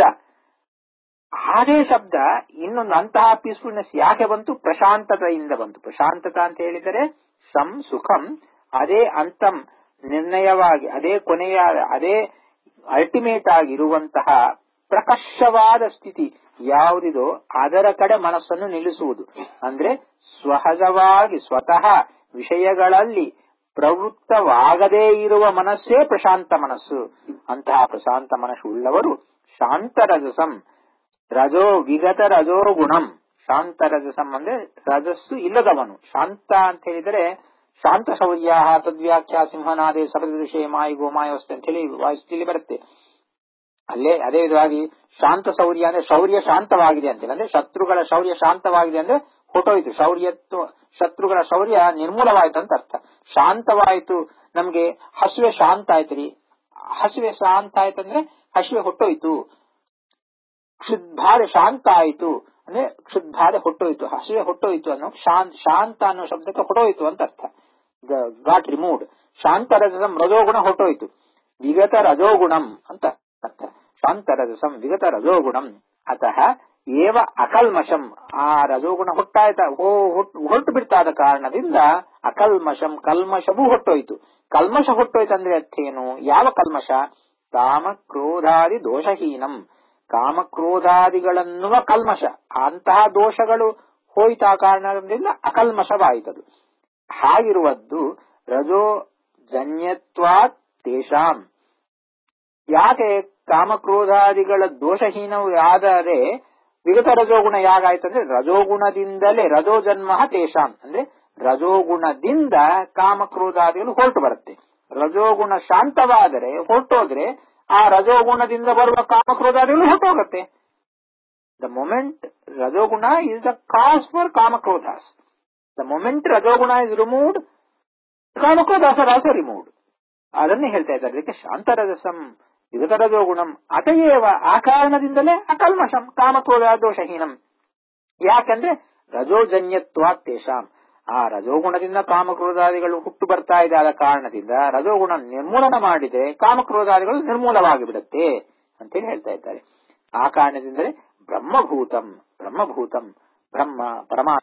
ಅದೇ ಶಬ್ದ ಇನ್ನೊಂದು ಅಂತಹ ಪೀಸ್ಫುಲ್ನೆಸ್ ಯಾಕೆ ಬಂತು ಪ್ರಶಾಂತತೆಯಿಂದ ಬಂತು ಪ್ರಶಾಂತತ ಅಂತ ಹೇಳಿದರೆ ಸಂ ಸುಖಂ ಅದೇ ಅಂತಂ ನಿರ್ಣಯವಾಗಿ ಅದೇ ಕೊನೆಯ ಅದೇ ಅಲ್ಟಿಮೇಟ್ ಆಗಿರುವಂತಹ ಪ್ರಕರ್ಷವಾದ ಸ್ಥಿತಿ ಯಾವುದಿದೋ ಅದರ ಕಡೆ ಮನಸ್ಸನ್ನು ನಿಲ್ಲಿಸುವುದು ಅಂದ್ರೆ ಸಹಜವಾಗಿ ಸ್ವತಃ ವಿಷಯಗಳಲ್ಲಿ ಪ್ರವೃತ್ತವಾಗದೇ ಇರುವ ಮನಸ್ಸೇ ಪ್ರಶಾಂತ ಮನಸ್ಸು ಅಂತಹ ಪ್ರಶಾಂತ ಮನಸ್ಸು ಉಳ್ಳವರು ಶಾಂತರಜಸಂ ರಜೋ ವಿಗತ ರಜೋ ಗುಣಂ ಶಾಂತರಜಸಂ ಅಂದ್ರೆ ರಜಸ್ಸು ಇಲ್ಲದವನು ಶಾಂತ ಅಂತ ಹೇಳಿದರೆ ಶಾಂತ ಶೌರ್ಯ ತದ್ವ್ಯಾಖ್ಯಾ ಸಿಂಹನಾದೆ ಸಪದೃಶೇ ಮಾಯಿ ಗೋಮಾಯವಸ್ಥೆ ಅಂತ ಹೇಳಿ ವಾಯುಸ್ಥಿತಿಯಲ್ಲಿ ಬರುತ್ತೆ ಅಲ್ಲೇ ಅದೇ ವಿಧವಾಗಿ ಶಾಂತ ಶೌರ್ಯ ಅಂದ್ರೆ ಶೌರ್ಯ ಶಾಂತವಾಗಿದೆ ಅಂತೇಳಿ ಅಂದ್ರೆ ಶತ್ರುಗಳ ಶೌರ್ಯ ಶಾಂತವಾಗಿದೆ ಅಂದ್ರೆ ಹೊಟ್ಟೋಯ್ತು ಶೌರ್ಯತ್ವ ಶತ್ರುಗಳ ಶೌರ್ಯ ನಿರ್ಮೂಲವಾಯ್ತು ಅಂತ ಅರ್ಥ ಶಾಂತವಾಯ್ತು ನಮ್ಗೆ ಹಸುವೆ ಶಾಂತ ಆಯ್ತು ರೀ ಹಸುವೆ ಶಾಂತ ಆಯ್ತಂದ್ರೆ ಹಸುವೆ ಹೊಟ್ಟೋಯ್ತು ಕ್ಷುದ್ಭಾದೆ ಶಾಂತ ಆಯ್ತು ಅಂದ್ರೆ ಕ್ಷುದ್ಭಾದೆ ಹೊಟ್ಟೋಯ್ತು ಹಸುವೆ ಹೊಟ್ಟೋಯ್ತು ಅನ್ನೋ ಶಾಂತ ಶಾಂತ ಅನ್ನೋ ಶಬ್ದಕ್ಕೆ ಹೊಟ್ಟೋಯ್ತು ಅಂತ ಅರ್ಥ ಗಾಟ್ ರಿಮೂವ್ಡ್ ಶಾಂತ ರಜಸಂ ರಜೋಗುಣ ಹೊಟ್ಟೋಯ್ತು ವಿಗತ ರಜೋಗುಣಂ ಅಂತ ಅರ್ಥ ಶಾಂತ ರಜಸಂ ವಿಗತ ರಜೋಗುಣಂ ಅತಃ ಏವ ಅಕಲ್ಮಶಂ ಆ ರಜೋಗುಣ ಹುಟ್ಟಾಯ್ತ ಹೊರಟು ಬಿಡ್ತಾದ ಕಾರಣದಿಂದ ಅಕಲ್ಮಶಂ ಕಲ್ಮಶವೂ ಹೊಟ್ಟೋಯ್ತು ಕಲ್ಮಶ ಹೊಟ್ಟೋಯ್ತು ಅಂದ್ರೆ ಅರ್ಥ ಏನು ಯಾವ ಕಲ್ಮಶ ಕಾಮ ಕ್ರೋಧಾದಿ ದೋಷಹೀನಂ ಕಾಮಕ್ರೋಧಾದಿಗಳನ್ನುವ ಕಲ್ಮಶ ಅಂತಹ ದೋಷಗಳು ಹೋಯ್ತ ಕಾರಣದಿಂದ ಅಕಲ್ಮಶವಾಯಿತದು ಹಾಗಿರುವದ್ದು ರಜೋ ಜನ್ಯತ್ವಾತ್ ತೇಷಾಂ ಯಾಕೆ ಕಾಮಕ್ರೋಧಾದಿಗಳ ದೋಷಹೀನವು ಆದರೆ ವಿಗತ ರಜೋಗುಣ ಯಾಗಾಯ್ತಂದ್ರೆ ರಜೋಗುಣದಿಂದಲೇ ರಜೋ ಜನ್ಮ ತೇಷಾಂ ಅಂದ್ರೆ ರಜೋಗುಣದಿಂದ ಕಾಮಕ್ರೋಧಾದಿಗಳು ಹೊರಟು ಬರುತ್ತೆ ರಜೋಗುಣ ಶಾಂತವಾದರೆ ಹೊರಟೋದ್ರೆ ಆ ರಜೋಗುಣದಿಂದ ಬರುವ ಕಾಮಕ್ರೋಧಾದಿಗಳು ಹೊರಟೋಗುತ್ತೆ ದ ಮೊಮೆಂಟ್ ರಜೋಗುಣ ಇಸ್ ದ ಕಾಸ್ ಫಾರ್ ಕಾಮಕ್ರೋಧಾಸ್ ದ ಮೊಮೆಂಟ್ ರಜೋಗುಣ ಇಸ್ ರಿಮೂವ್ಡ್ ಕಾಮಕ್ರೋಧಾಸ ಆಲ್ಸೋ ರಿಮೂವ್ಡ್ ಅದನ್ನೇ ಹೇಳ್ತಾ ಇದ್ದಾರೆ ಅದಕ್ಕೆ ಶಾಂತರಜಸಂ ವಿಗತ ರಜೋಗುಣಂ ಅತಯೇವ ಆ ಕಾರಣದಿಂದಲೇ ಅಕಲ್ಮಷಂ ಕಾಮಕ್ರೋಧ ದೋಷಹೀನಂ ಯಾಕಂದ್ರೆ ರಜೋಜನ್ಯತ್ವ ತೇಷಾಂ ಆ ರಜೋಗುಣದಿಂದ ಕಾಮಕ್ರೋಧಾದಿಗಳು ಹುಟ್ಟು ಬರ್ತಾ ಇದೆ ಆದ ಕಾರಣದಿಂದ ರಜೋಗುಣ ನಿರ್ಮೂಲನ ಮಾಡಿದ್ರೆ ಕಾಮಕ್ರೋಧಾದಿಗಳು ನಿರ್ಮೂಲವಾಗಿ ಬಿಡುತ್ತೆ ಅಂತೇಳಿ ಹೇಳ್ತಾ ಇದ್ದಾರೆ ಆ ಕಾರಣದಿಂದಲೇ ಬ್ರಹ್ಮಭೂತಂ ಬ್ರಹ್ಮಭೂತಂ ಬ್ರಹ್ಮ ಪರಮಾ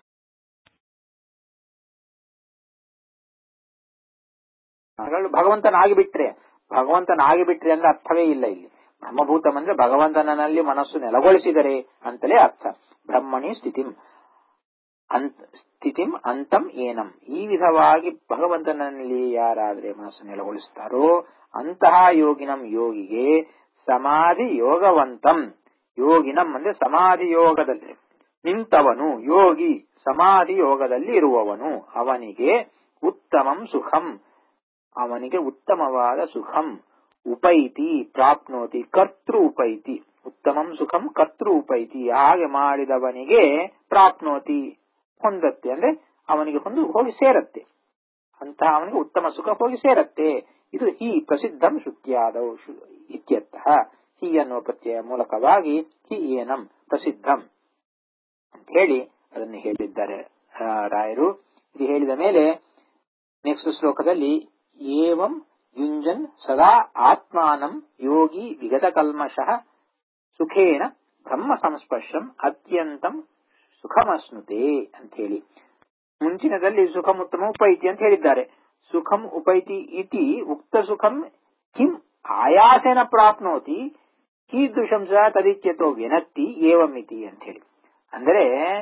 ಭಗವಂತನಾಗಿ ಬಿಟ್ರೆ ಭಗವಂತನಾಗಿ ಬಿಟ್ರೆ ಅಂದ್ರೆ ಅರ್ಥವೇ ಇಲ್ಲ ಇಲ್ಲಿ ಬ್ರಹ್ಮಭೂತಂ ಅಂದ್ರೆ ಭಗವಂತನಲ್ಲಿ ಮನಸ್ಸು ನೆಲಗೊಳಿಸಿದರೆ ಅಂತಲೇ ಅರ್ಥ ಬ್ರಹ್ಮಣಿ ಸ್ಥಿತಿಂ ಅಂತ ಸ್ಥಿತಿಂ ಅಂತಂ ಏನಂ ಈ ವಿಧವಾಗಿ ಭಗವಂತನಲ್ಲಿ ಯಾರಾದ್ರೆ ಮನಸ್ಸು ನೆಲಗೊಳಿಸುತ್ತಾರೋ ಅಂತಹ ಯೋಗಿನಂ ಯೋಗಿಗೆ ಸಮಾಧಿ ಯೋಗವಂತಂ ಯೋಗಿನಂ ಅಂದ್ರೆ ಸಮಾಧಿ ಯೋಗದಲ್ಲಿ ನಿಂತವನು ಯೋಗಿ ಸಮಾಧಿ ಯೋಗದಲ್ಲಿ ಇರುವವನು ಅವನಿಗೆ ಉತ್ತಮಂ ಸುಖಂ ಅವನಿಗೆ ಉತ್ತಮವಾದ ಸುಖಂ ಉಪೈತಿ ಪ್ರಾಪ್ನೋತಿ ಕರ್ತೃ ಉಪೈತಿ ಉತ್ತಮಂ ಸುಖಂ ಕರ್ತೃ ಉಪೈತಿ ಹಾಗೆ ಮಾಡಿದವನಿಗೆ ಪ್ರಾಪ್ನೋತಿ ಹೊಂದತ್ತೆ ಅಂದ್ರೆ ಅವನಿಗೆ ಹೊಂದು ಹೋಗಿ ಸೇರತ್ತೆ ಅಂತಹ ಅವನಿಗೆ ಉತ್ತಮ ಸುಖ ಹೋಗಿ ಸೇರತ್ತೆ ಇದು ಈ ಪ್ರಸಿದ್ಧಂ ಶ್ರುತ್ಯಾದವು ಇತ್ಯರ್ಥ ಹಿ ಅನ್ನುವ ಪ್ರತ್ಯಯ ಮೂಲಕವಾಗಿ ಹಿ ಏನಂ ಪ್ರಸಿದ್ಧಂ ಅಂತ ಹೇಳಿ ಅದನ್ನು ಹೇಳಿದ್ದಾರೆ ರಾಯರು ಇದು ಹೇಳಿದ ಮೇಲೆ ನೆಕ್ಸ್ಟ್ ಶ್ಲೋಕದಲ್ಲಿ ಏವಂ ಯುಂಜನ್ ಸದಾ ಆತ್ಮಾನಂ ಯೋಗಿ ವಿಗತ ಕಲ್ಮಶಃ ಸುಖೇನ ಬ್ರಹ್ಮ ಸಂಸ್ಪರ್ಶಂ ಅತ್ಯಂತಂ ಸುಖಮಸ್ನುತೆ ಅಂತ ಹೇಳಿ ಮುಂಚಿನದಲ್ಲಿ ಸುಖಂ ಉತ್ತಮ ಉಪೈತಿ ಅಂತ ಹೇಳಿದ್ದಾರೆ ಸುಖಂ ಉಪೈತಿ ಇತಿ ಉಕ್ತ ಸುಖಂ ಕಿಂ ಆಯಾಸೇನ ಪ್ರಾಪ್ನೋತಿ ಕೀದೃಶಂ ಸ ತದಿತ್ಯತೋ ವ್ಯನತ್ತಿ ಏವಮಿತಿ ಅಂತ ಹೇಳಿ ಅಂದ್ರೆ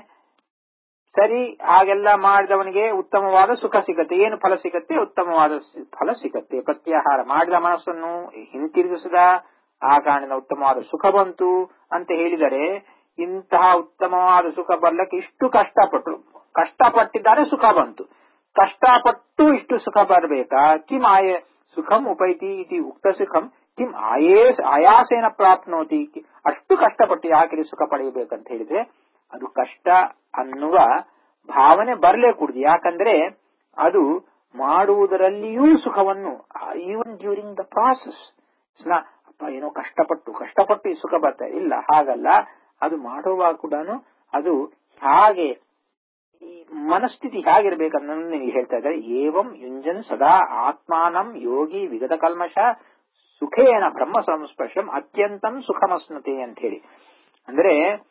ಸರಿ ಹಾಗೆಲ್ಲ ಮಾಡಿದವನಿಗೆ ಉತ್ತಮವಾದ ಸುಖ ಸಿಗತ್ತೆ ಏನು ಫಲ ಸಿಗತ್ತೆ ಉತ್ತಮವಾದ ಫಲ ಸಿಗತ್ತೆ ಪ್ರತ್ಯಾಹಾರ ಮಾಡಿದ ಮನಸ್ಸನ್ನು ಹಿಂತಿರುಗಿಸಿದ ಆ ಕಾರಣದಿಂದ ಉತ್ತಮವಾದ ಸುಖ ಬಂತು ಅಂತ ಹೇಳಿದರೆ ಇಂತಹ ಉತ್ತಮವಾದ ಸುಖ ಬರ್ಲಕ್ಕೆ ಇಷ್ಟು ಕಷ್ಟಪಟ್ಟು ಕಷ್ಟಪಟ್ಟಿದ್ದಾರೆ ಸುಖ ಬಂತು ಕಷ್ಟಪಟ್ಟು ಇಷ್ಟು ಸುಖ ಬರಬೇಕಾ ಕಿಂ ಆಯ ಸುಖಂ ಉಪೈತಿ ಇತಿ ಉಕ್ತ ಸುಖಂ ಕಿಂ ಆಯೇಸ್ ಆಯಾಸೇನ ಪ್ರಾಪ್ನೋತಿ ಅಷ್ಟು ಕಷ್ಟಪಟ್ಟು ಯಾಕೆ ಸುಖ ಪಡೆಯಬೇಕಂತ ಹೇಳಿದ್ರೆ ಅದು ಕಷ್ಟ ಅನ್ನುವ ಭಾವನೆ ಬರಲೇ ಕೂಡುದು ಯಾಕಂದ್ರೆ ಅದು ಮಾಡುವುದರಲ್ಲಿಯೂ ಸುಖವನ್ನು ಈವನ್ ಡ್ಯೂರಿಂಗ್ ದ ಪ್ರಾಸೆಸ್ ಅಪ್ಪ ಏನೋ ಕಷ್ಟಪಟ್ಟು ಕಷ್ಟಪಟ್ಟು ಈ ಸುಖ ಬರ್ತಾ ಇಲ್ಲ ಹಾಗಲ್ಲ ಅದು ಮಾಡುವಾಗ ಕೂಡ ಅದು ಹಾಗೆ ಈ ಮನಸ್ಥಿತಿ ಹೇಗಿರ್ಬೇಕನ್ನೋದು ನೀವು ಹೇಳ್ತಾ ಇದ್ದಾರೆ ಏವಂ ಯುಂಜನ್ ಸದಾ ಆತ್ಮಾನಂ ಯೋಗಿ ವಿಗತ ಕಲ್ಮಶ ಸುಖೇನ ಬ್ರಹ್ಮ ಸಂಸ್ಪರ್ಶಂ ಅತ್ಯಂತಂ ಸುಖಮಸ್ನುತೆ ಅಂತ ಹೇಳಿ ಅಂದ್ರೆ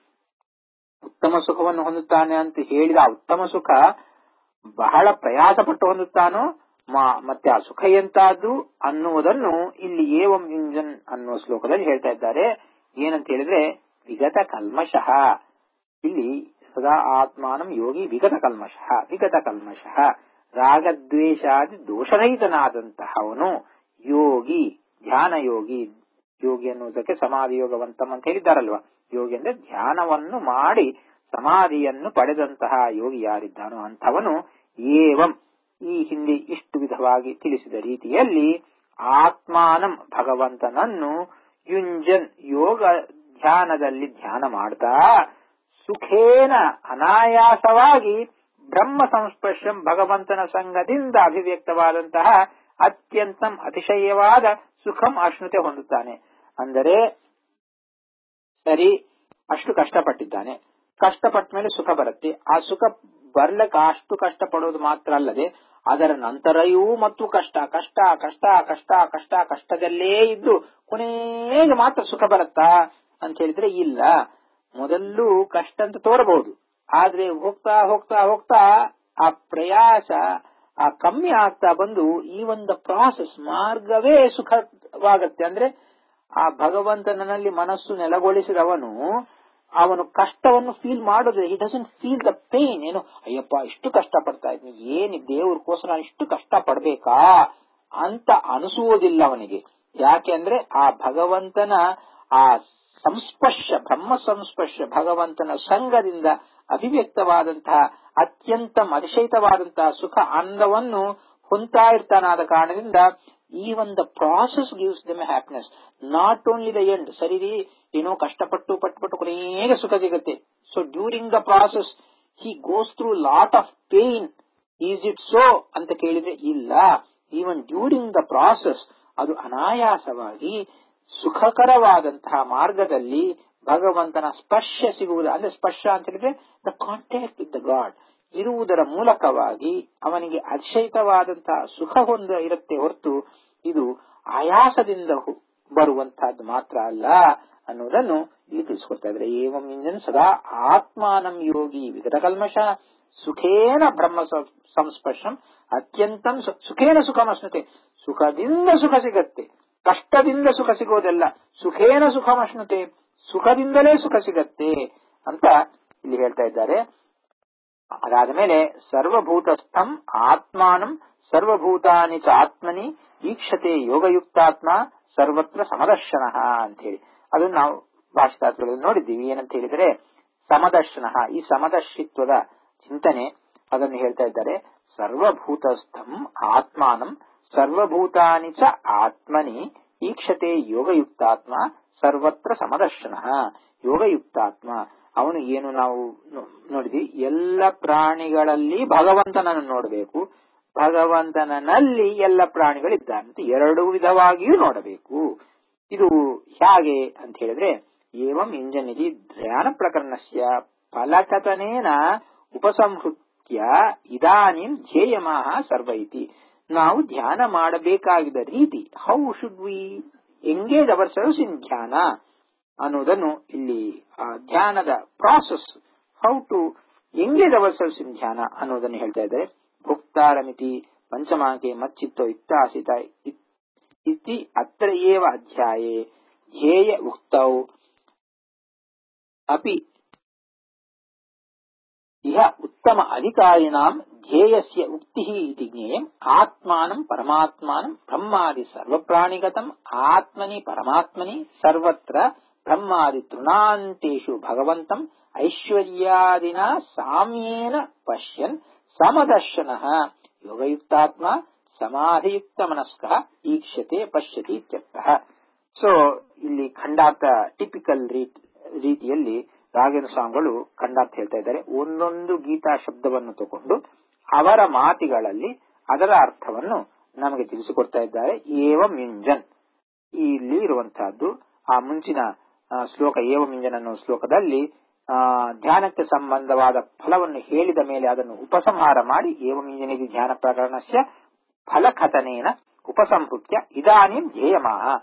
ಉತ್ತಮ ಸುಖವನ್ನು ಹೊಂದುತ್ತಾನೆ ಅಂತ ಹೇಳಿದ ಆ ಉತ್ತಮ ಸುಖ ಬಹಳ ಪ್ರಯಾಸ ಪಟ್ಟು ಹೊಂದುತ್ತಾನೋ ಮ- ಮತ್ತೆ ಆ ಸುಖ ಎಂತಾದ್ದು ಅನ್ನುವುದನ್ನು ಇಲ್ಲಿ ಏವಂ ಯುಂಜನ್ ಅನ್ನುವ ಶ್ಲೋಕದಲ್ಲಿ ಹೇಳ್ತಾ ಇದ್ದಾರೆ ಏನಂತ ಹೇಳಿದ್ರೆ ವಿಗತ ಕಲ್ಮಶಃ ಇಲ್ಲಿ ಸದಾ ಆತ್ಮಾನಂ ಯೋಗಿ ವಿಗತ ಕಲ್ಮಶಃ ವಿಗತ ಕಲ್ಮಶಃ ರಾಗದ್ವೇಷಾದಿ ದೋಷರಹಿತನಾದಂತಹವನು ಯೋಗಿ ಧ್ಯಾನ ಯೋಗಿ ಯೋಗಿ ಅನ್ನುವುದಕ್ಕೆ ಸಮಾಧಿ ಯೋಗವಂತಂ ಅಂತ ಹೇಳಿದ್ದಾರಲ್ವಾ ಯೋಗಿ ಅಂದ್ರೆ ಧ್ಯಾನವನ್ನು ಮಾಡಿ ಸಮಾಧಿಯನ್ನು ಪಡೆದಂತಹ ಯೋಗಿ ಯಾರಿದ್ದಾನೋ ಅಂಥವನು ಏವಂ ಈ ಹಿಂದೆ ಇಷ್ಟು ವಿಧವಾಗಿ ತಿಳಿಸಿದ ರೀತಿಯಲ್ಲಿ ಆತ್ಮಾನಂ ಭಗವಂತನನ್ನು ಯುಂಜನ್ ಯೋಗ ಧ್ಯಾನದಲ್ಲಿ ಧ್ಯಾನ ಮಾಡ್ತಾ ಸುಖೇನ ಅನಾಯಾಸವಾಗಿ ಬ್ರಹ್ಮ ಸಂಸ್ಪರ್ಶಂ ಭಗವಂತನ ಸಂಘದಿಂದ ಅಭಿವ್ಯಕ್ತವಾದಂತಹ ಅತ್ಯಂತಂ ಅತಿಶಯವಾದ ಸುಖಂ ಅಶ್ನುತೆ ಹೊಂದುತ್ತಾನೆ ಅಂದರೆ ಸರಿ ಅಷ್ಟು ಕಷ್ಟಪಟ್ಟಿದ್ದಾನೆ ಕಷ್ಟಪಟ್ಟ ಮೇಲೆ ಸುಖ ಬರುತ್ತೆ ಆ ಸುಖ ಬರ್ಲಕ್ಕೆ ಅಷ್ಟು ಕಷ್ಟಪಡೋದು ಮಾತ್ರ ಅಲ್ಲದೆ ಅದರ ನಂತರವೂ ಮತ್ತು ಕಷ್ಟ ಕಷ್ಟ ಕಷ್ಟ ಕಷ್ಟ ಕಷ್ಟ ಕಷ್ಟದಲ್ಲೇ ಇದ್ದು ಕೊನೆಗೆ ಮಾತ್ರ ಸುಖ ಬರುತ್ತಾ ಅಂತ ಹೇಳಿದ್ರೆ ಇಲ್ಲ ಮೊದಲು ಕಷ್ಟ ಅಂತ ತೋರಬಹುದು ಆದ್ರೆ ಹೋಗ್ತಾ ಹೋಗ್ತಾ ಹೋಗ್ತಾ ಆ ಪ್ರಯಾಸ ಆ ಕಮ್ಮಿ ಆಗ್ತಾ ಬಂದು ಈ ಒಂದು ಪ್ರಾಸೆಸ್ ಮಾರ್ಗವೇ ಸುಖವಾಗತ್ತೆ ಅಂದ್ರೆ ಆ ಭಗವಂತನಲ್ಲಿ ಮನಸ್ಸು ನೆಲೆಗೊಳಿಸಿದವನು ಅವನು ಕಷ್ಟವನ್ನು ಫೀಲ್ ಮಾಡೋದು he doesn't feel the pain ಏನು ಅಯ್ಯಪ್ಪ ಇಷ್ಟು ಕಷ್ಟ ಪಡ್ತಾ ಇದ್ದೀನಿ ಏನಿ ದೇವ್ರಕ್ಕೋಸ್ಕರ ಇಷ್ಟು ಕಷ್ಟ ಪಡ್ಬೇಕಾ ಅಂತ ಅನಿಸುವುದಿಲ್ಲ ಅವನಿಗೆ ಯಾಕೆ ಅಂದ್ರೆ ಆ ಭಗವಂತನ ಆ ಸಂಸ್ಪರ್ಶ ಬ್ರಹ್ಮ ಸಂಸ್ಪರ್ಶ ಭಗವಂತನ ಸಂಘದಿಂದ ಅಭಿವ್ಯಕ್ತವಾದಂತಹ ಅತ್ಯಂತ ಅತಿಶಯಿತವಾದಂತಹ ಸುಖ ಆನಂದವನ್ನು ಹೊಂತಾ ಇರ್ತಾನಾದ ಕಾರಣದಿಂದ ಈ ಒಂದು process gives them happiness not only the end ಸರಿ ರೀ ಏನೋ ಕಷ್ಟಪಟ್ಟು ಪಟ್ಪಟ್ಟು ಕೊನೆಗೆ ಸುಖ ಸಿಗುತ್ತೆ so during the process he goes through lot of pain is it so ಅಂತ ಕೇಳಿದ್ರೆ ಇಲ್ಲ ಈವನ್ ಡ್ಯೂರಿಂಗ್ ದ ಪ್ರಾಸೆಸ್ ಅದು ಅನಾಯಾಸವಾಗಿ ಸುಖಕರವಾದಂತಹ ಮಾರ್ಗದಲ್ಲಿ ಭಗವಂತನ ಸ್ಪರ್ಶ ಸಿಗುವುದು ಅಂದ್ರೆ ಸ್ಪರ್ಶ ಅಂತ ಹೇಳಿದ್ರೆ the contact with the God ಇರುವುದರ ಮೂಲಕವಾಗಿ ಅವನಿಗೆ ಅತಿಶಯಿತವಾದಂತಹ ಸುಖ ಹೊಂದ ಇರುತ್ತೆ ಹೊರತು ಇದು ಆಯಾಸದಿಂದ ಹು- ಬರುವಂತಹದ್ದು ಮಾತ್ರ ಅಲ್ಲ ಅನ್ನುವುದನ್ನು ಇಲ್ಲಿ ತಿಳಿಸ್ಕೊಡ್ತಾ ಇದ್ದಾರೆ ಏವಂ ಇಂಜನ್ ಸದಾ ಆತ್ಮಾನಂ ಯೋಗಿ ವಿಗತ ಕಲ್ಮಶ ಸುಖೇನ ಬ್ರಹ್ಮ ಸ- ಸಂಸ್ಪರ್ಶಂ ಅತ್ಯಂತಂ ಸು- ಸುಖೇನ ಸುಖಮಶ್ನುತೆ ಸುಖದಿಂದ ಸುಖ ಸಿಗತ್ತೆ ಕಷ್ಟದಿಂದ ಸುಖ ಸಿಗೋದಲ್ಲ ಸುಖೇನ ಸುಖಮಶ್ನುತೆ ಸುಖದಿಂದಲೇ ಸುಖ ಸಿಗತ್ತೆ ಅಂತ ಇಲ್ಲಿ ಹೇಳ್ತಾ ಇದ್ದಾರೆ ಅದಾದ ಮೇಲೆ ಸರ್ವಭೂತಸ್ಥಂ ಆತ್ಮಾನಂ ಸರ್ವಭೂತಾನಿ ಚ ಆತ್ಮನಿ ಈಕ್ಷತೆ ಯೋಗಯುಕ್ತಾತ್ಮ ಸರ್ವತ್ರ ಸಮದರ್ಶನ ಅಂತ ಹೇಳಿ ಅದು ನಾವು ಭಾಷಾರ್ಥಗಳಲ್ಲಿ ನೋಡಿದ್ದೀವಿ ಏನಂತ ಹೇಳಿದರೆ ಸಮದರ್ಶನ ಈ ಸಮದರ್ಶಿತ್ವದ ಚಿಂತನೆ ಅದನ್ನು ಹೇಳ್ತಾ ಇದ್ದಾರೆ ಸರ್ವಭೂತಸ್ಥಂ ಆತ್ಮಾನಂ ಸರ್ವಭೂತಾನಿ ಚ ಆತ್ಮನಿ ಈಕ್ಷತೆ ಯೋಗಯುಕ್ತಾತ್ಮ ಸರ್ವತ್ರ ಸಮದರ್ಶನ ಯೋಗಯುಕ್ತಾತ್ಮ ಅವನು ಏನು ನಾವು ನೋ- ನೋಡಿದ್ವಿ ಎಲ್ಲ ಪ್ರಾಣಿಗಳಲ್ಲಿ ಭಗವಂತನನ್ನು ನೋಡಬೇಕು ಭಗವಂತನಲ್ಲಿ ಎಲ್ಲ ಪ್ರಾಣಿಗಳಿದ್ದಾರಂತೆ ಎರಡು ವಿಧವಾಗಿಯೂ ನೋಡಬೇಕು ಇದು ಹೇಗೆ ಅಂತ ಹೇಳಿದ್ರೆ ಏವಂ ಇಂಜನಿಧಿ ಧ್ಯಾನ ಪ್ರಕರಣಸ್ಯ ಫಲಕಥನೇನ ಉಪಸಂಹೃತ್ಯ ಇದಾನಿಂ ಧ್ಯೇಯಮಾಹ ಸರ್ವ ಇತಿ ನಾವು ಧ್ಯಾನ ಮಾಡಬೇಕಾಗಿದ್ದ ರೀತಿ how should we engage ourselves in ಧ್ಯಾನ ಅನ್ನುವುದನ್ನು ಇಲ್ಲಿ ಆ ಧ್ಯಾನದ process how to engage ourselves in ಧ್ಯಾನ ಅನ್ನುವುದನ್ನು ಹೇಳ್ತಾ ಇದ್ದಾರೆ ಭುಕ್ತಾರಮಿತಿ ಪಂಚಮಾಂಕೆ ಮಚ್ಚಿತ್ತೋ ಇತ್ತಾಸಿತ ಇತ್- ಇತಿ ಅತ್ರ ಏವ ಅಧ್ಯಾಯೇ ಧ್ಯೇಯ ಉಕ್ತೌ ಅಪಿ ಇಹ ಉತ್ತಮ ಅಧಿಕಾರಿಣಾಂ ಧ್ಯೇಯಸ್ಯ ಉಕ್ತಿಃ ಇತಿ ಜ್ಞೇಯಂ ಆತ್ಮಾನಂ ಪರಮಾತ್ಮಾನಂ ಬ್ರಹ್ಮಾದಿ ಸರ್ವಪ್ರಾಣಿಗತಂ ಆತ್ಮನಿ ಪರಮಾತ್ಮನಿ ಸರ್ವತ್ರ ಬ್ರಹ್ಮಾದಿ ತೃಣಾಂತೇಷು ಭಗವಂತಂ ಐಶ್ವರ್ಯಾದಿನ ಸಾಮ್ಯೇನ ಪಶ್ಯನ್ ಸಮದರ್ಶನ ಯೋಗಯುಕ್ತಾತ್ಮ ಸಮಾಧಿಯುಕ್ತ ಮನಸ್ಕ ಈಕ್ಷತೆ ಪಶ್ಯತಿ ಇತ್ಯರ್ಥಃ ಸೊ ಇಲ್ಲಿ ಖಂಡಾರ್ಥ ಟಿಪಿಕಲ್ ರೀತಿಯಲ್ಲಿ ರಾಘವೇಂದ್ರ ಸ್ವಾಮಿಗಳು ಖಂಡಾರ್ಥ ಹೇಳ್ತಾ ಇದ್ದಾರೆ ಒಂದೊಂದು ಗೀತಾ ಶಬ್ದವನ್ನು ತಗೊಂಡು ಅವರ ಮಾತಿಗಳಲ್ಲಿ ಅದರ ಅರ್ಥವನ್ನು ನಮಗೆ ತಿಳಿಸಿಕೊಡ್ತಾ ಇದ್ದಾರೆ ಏವಂ ಯುಂಜನ್ ಇಲ್ಲಿ ಇರುವಂತಹದ್ದು ಆ ಮುಂಚಿನ ಆ, ಶ್ಲೋಕ ಏವಂ ಯುಂಜನ್ ಅನ್ನುವ ಶ್ಲೋಕದಲ್ಲಿ ಆ, ಧ್ಯಾನಕ್ಕೆ ಸಂಬಂಧವಾದ ಫಲವನ್ನು ಹೇಳಿದ ಮೇಲೆ ಅದನ್ನು ಉಪಸಂಹಾರ ಮಾಡಿ ಏವಂ ಯುಂಜನಿಧಿ ಧ್ಯಾನ ಪ್ರಕರಣಸ್ಯ ಫಲಕಥನೇನ ಉಪಸಂಹೃತ್ಯ ಇದಾನಿಂ ಧ್ಯೇಯಮಾಹ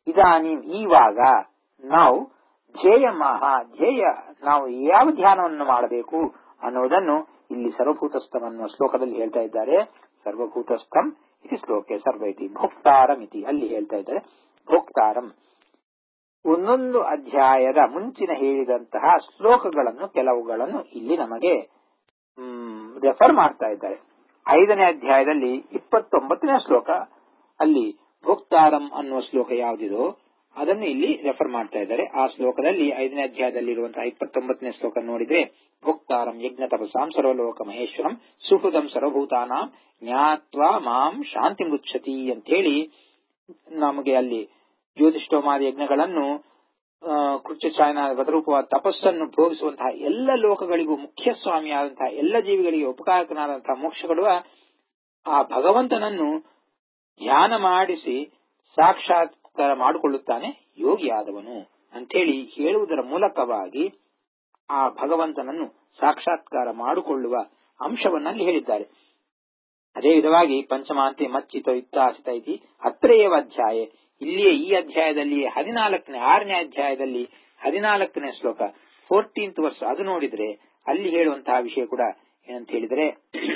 ಇದಾನಿ ಈವಾಗ ನಾವು ಧ್ಯೇಯ ಮಹ ಧ್ಯೇಯ ನಾವು ಯಾವ ಧ್ಯಾನವನ್ನು ಮಾಡಬೇಕು ಅನ್ನೋದನ್ನು ಇಲ್ಲಿ ಸರ್ವಭೂತಸ್ಥಂ ಅನ್ನುವ ಶ್ಲೋಕದಲ್ಲಿ ಹೇಳ್ತಾ ಇದ್ದಾರೆ ಸರ್ವಭೂತಸ್ಥಂ ಇತಿ ಶ್ಲೋಕೆ ಸರ್ವ ಇತಿ ಭೋಕ್ತಾರಂ ಇತಿ ಅಲ್ಲಿ ಹೇಳ್ತಾ ಇದ್ದಾರೆ ಭೋಕ್ತಾರಂ ಒಂದೊಂದು ಅಧ್ಯಾಯದ ಮುಂಚಿನ ಹೇಳಿದಂತಹ ಶ್ಲೋಕಗಳನ್ನು ಕೆಲವುಗಳನ್ನು ಇಲ್ಲಿ ನಮಗೆ ರೆಫರ್ ಮಾಡ್ತಾ ಇದ್ದಾರೆ ಐದನೇ ಅಧ್ಯಾಯದಲ್ಲಿ ಇಪ್ಪತ್ತೊಂಬತ್ತನೇ ಶ್ಲೋಕ ಅಲ್ಲಿ ಭೋಕ್ತಾರಂ ಅನ್ನುವ ಶ್ಲೋಕ ಯಾವುದಿದೋ ಅದನ್ನು ಇಲ್ಲಿ ರೆಫರ್ ಮಾಡ್ತಾ ಇದ್ದಾರೆ ಆ ಶ್ಲೋಕದಲ್ಲಿ ಐದನೇ ಅಧ್ಯಾಯದಲ್ಲಿ ಇರುವಂತಹ ಇಪ್ಪತ್ತೊಂಬತ್ತನೇ ಶ್ಲೋಕ ನೋಡಿದ್ರೆ ಭೋಕ್ತಾರಂ ಯಜ್ಞ ತಪಸಾಂ ಸರ್ವಲೋಕ ಮಹೇಶ್ವರಂ ಸುಹೃದಂ ಸರ್ವಭೂತಾನಾಂ ಜ್ಞಾತ್ವಾ ಮಾಂ ಶಾಂತಿ ಮುಚ್ಚತಿ ಅಂತ ಹೇಳಿ ನಮಗೆ ಅಲ್ಲಿ ಜ್ಯೋತಿಷ್ಠೋಮಾದಿ ಯಜ್ಞಗಳನ್ನು ಕೃತ್ಯ ಚಾಯನ ಗತರೂಪವಾದ ತಪಸ್ಸನ್ನು ಭೋಗಿಸುವಂತಹ ಎಲ್ಲ ಲೋಕಗಳಿಗೂ ಮುಖ್ಯ ಸ್ವಾಮಿಯಾದಂತಹ ಎಲ್ಲ ಜೀವಿಗಳಿಗೆ ಉಪಕಾರಕನಾದಂತಹ ಮೋಕ್ಷ ಕೊಡುವ ಆ ಭಗವಂತನನ್ನು ಧ್ಯಾನ ಮಾಡಿಸಿ ಸಾಕ್ಷಾತ್ಕಾರ ಮಾಡಿಕೊಳ್ಳುತ್ತಾನೆ ಯೋಗಿಯಾದವನು ಅಂತೇಳಿ ಹೇಳುವುದರ ಮೂಲಕವಾಗಿ ಆ ಭಗವಂತನನ್ನು ಸಾಕ್ಷಾತ್ಕಾರ ಮಾಡಿಕೊಳ್ಳುವ ಅಂಶವನ್ನಲ್ಲಿ ಹೇಳಿದ್ದಾರೆ ಅದೇ ವಿಧವಾಗಿ ಪಂಚಮಾಂತಿ ಮಚ್ಚಿತ ಯುಕ್ತಾಸಿತ ಇತಿ ಹತ್ರೇಯವ ಅಧ್ಯಾಯ ಇಲ್ಲಿಯೇ ಈ ಅಧ್ಯಾಯದಲ್ಲಿ ಹದಿನಾಲ್ಕನೇ ಆರನೇ ಅಧ್ಯಾಯದಲ್ಲಿ ಹದಿನಾಲ್ಕನೇ ಶ್ಲೋಕ ಫೋರ್ಟೀನ್ತ್ ವರ್ಷ ಅದು ನೋಡಿದ್ರೆ ಅಲ್ಲಿ ಹೇಳುವಂತಹ ವಿಷಯ ಕೂಡ ಏನಂತ ಹೇಳಿದ್ರೆ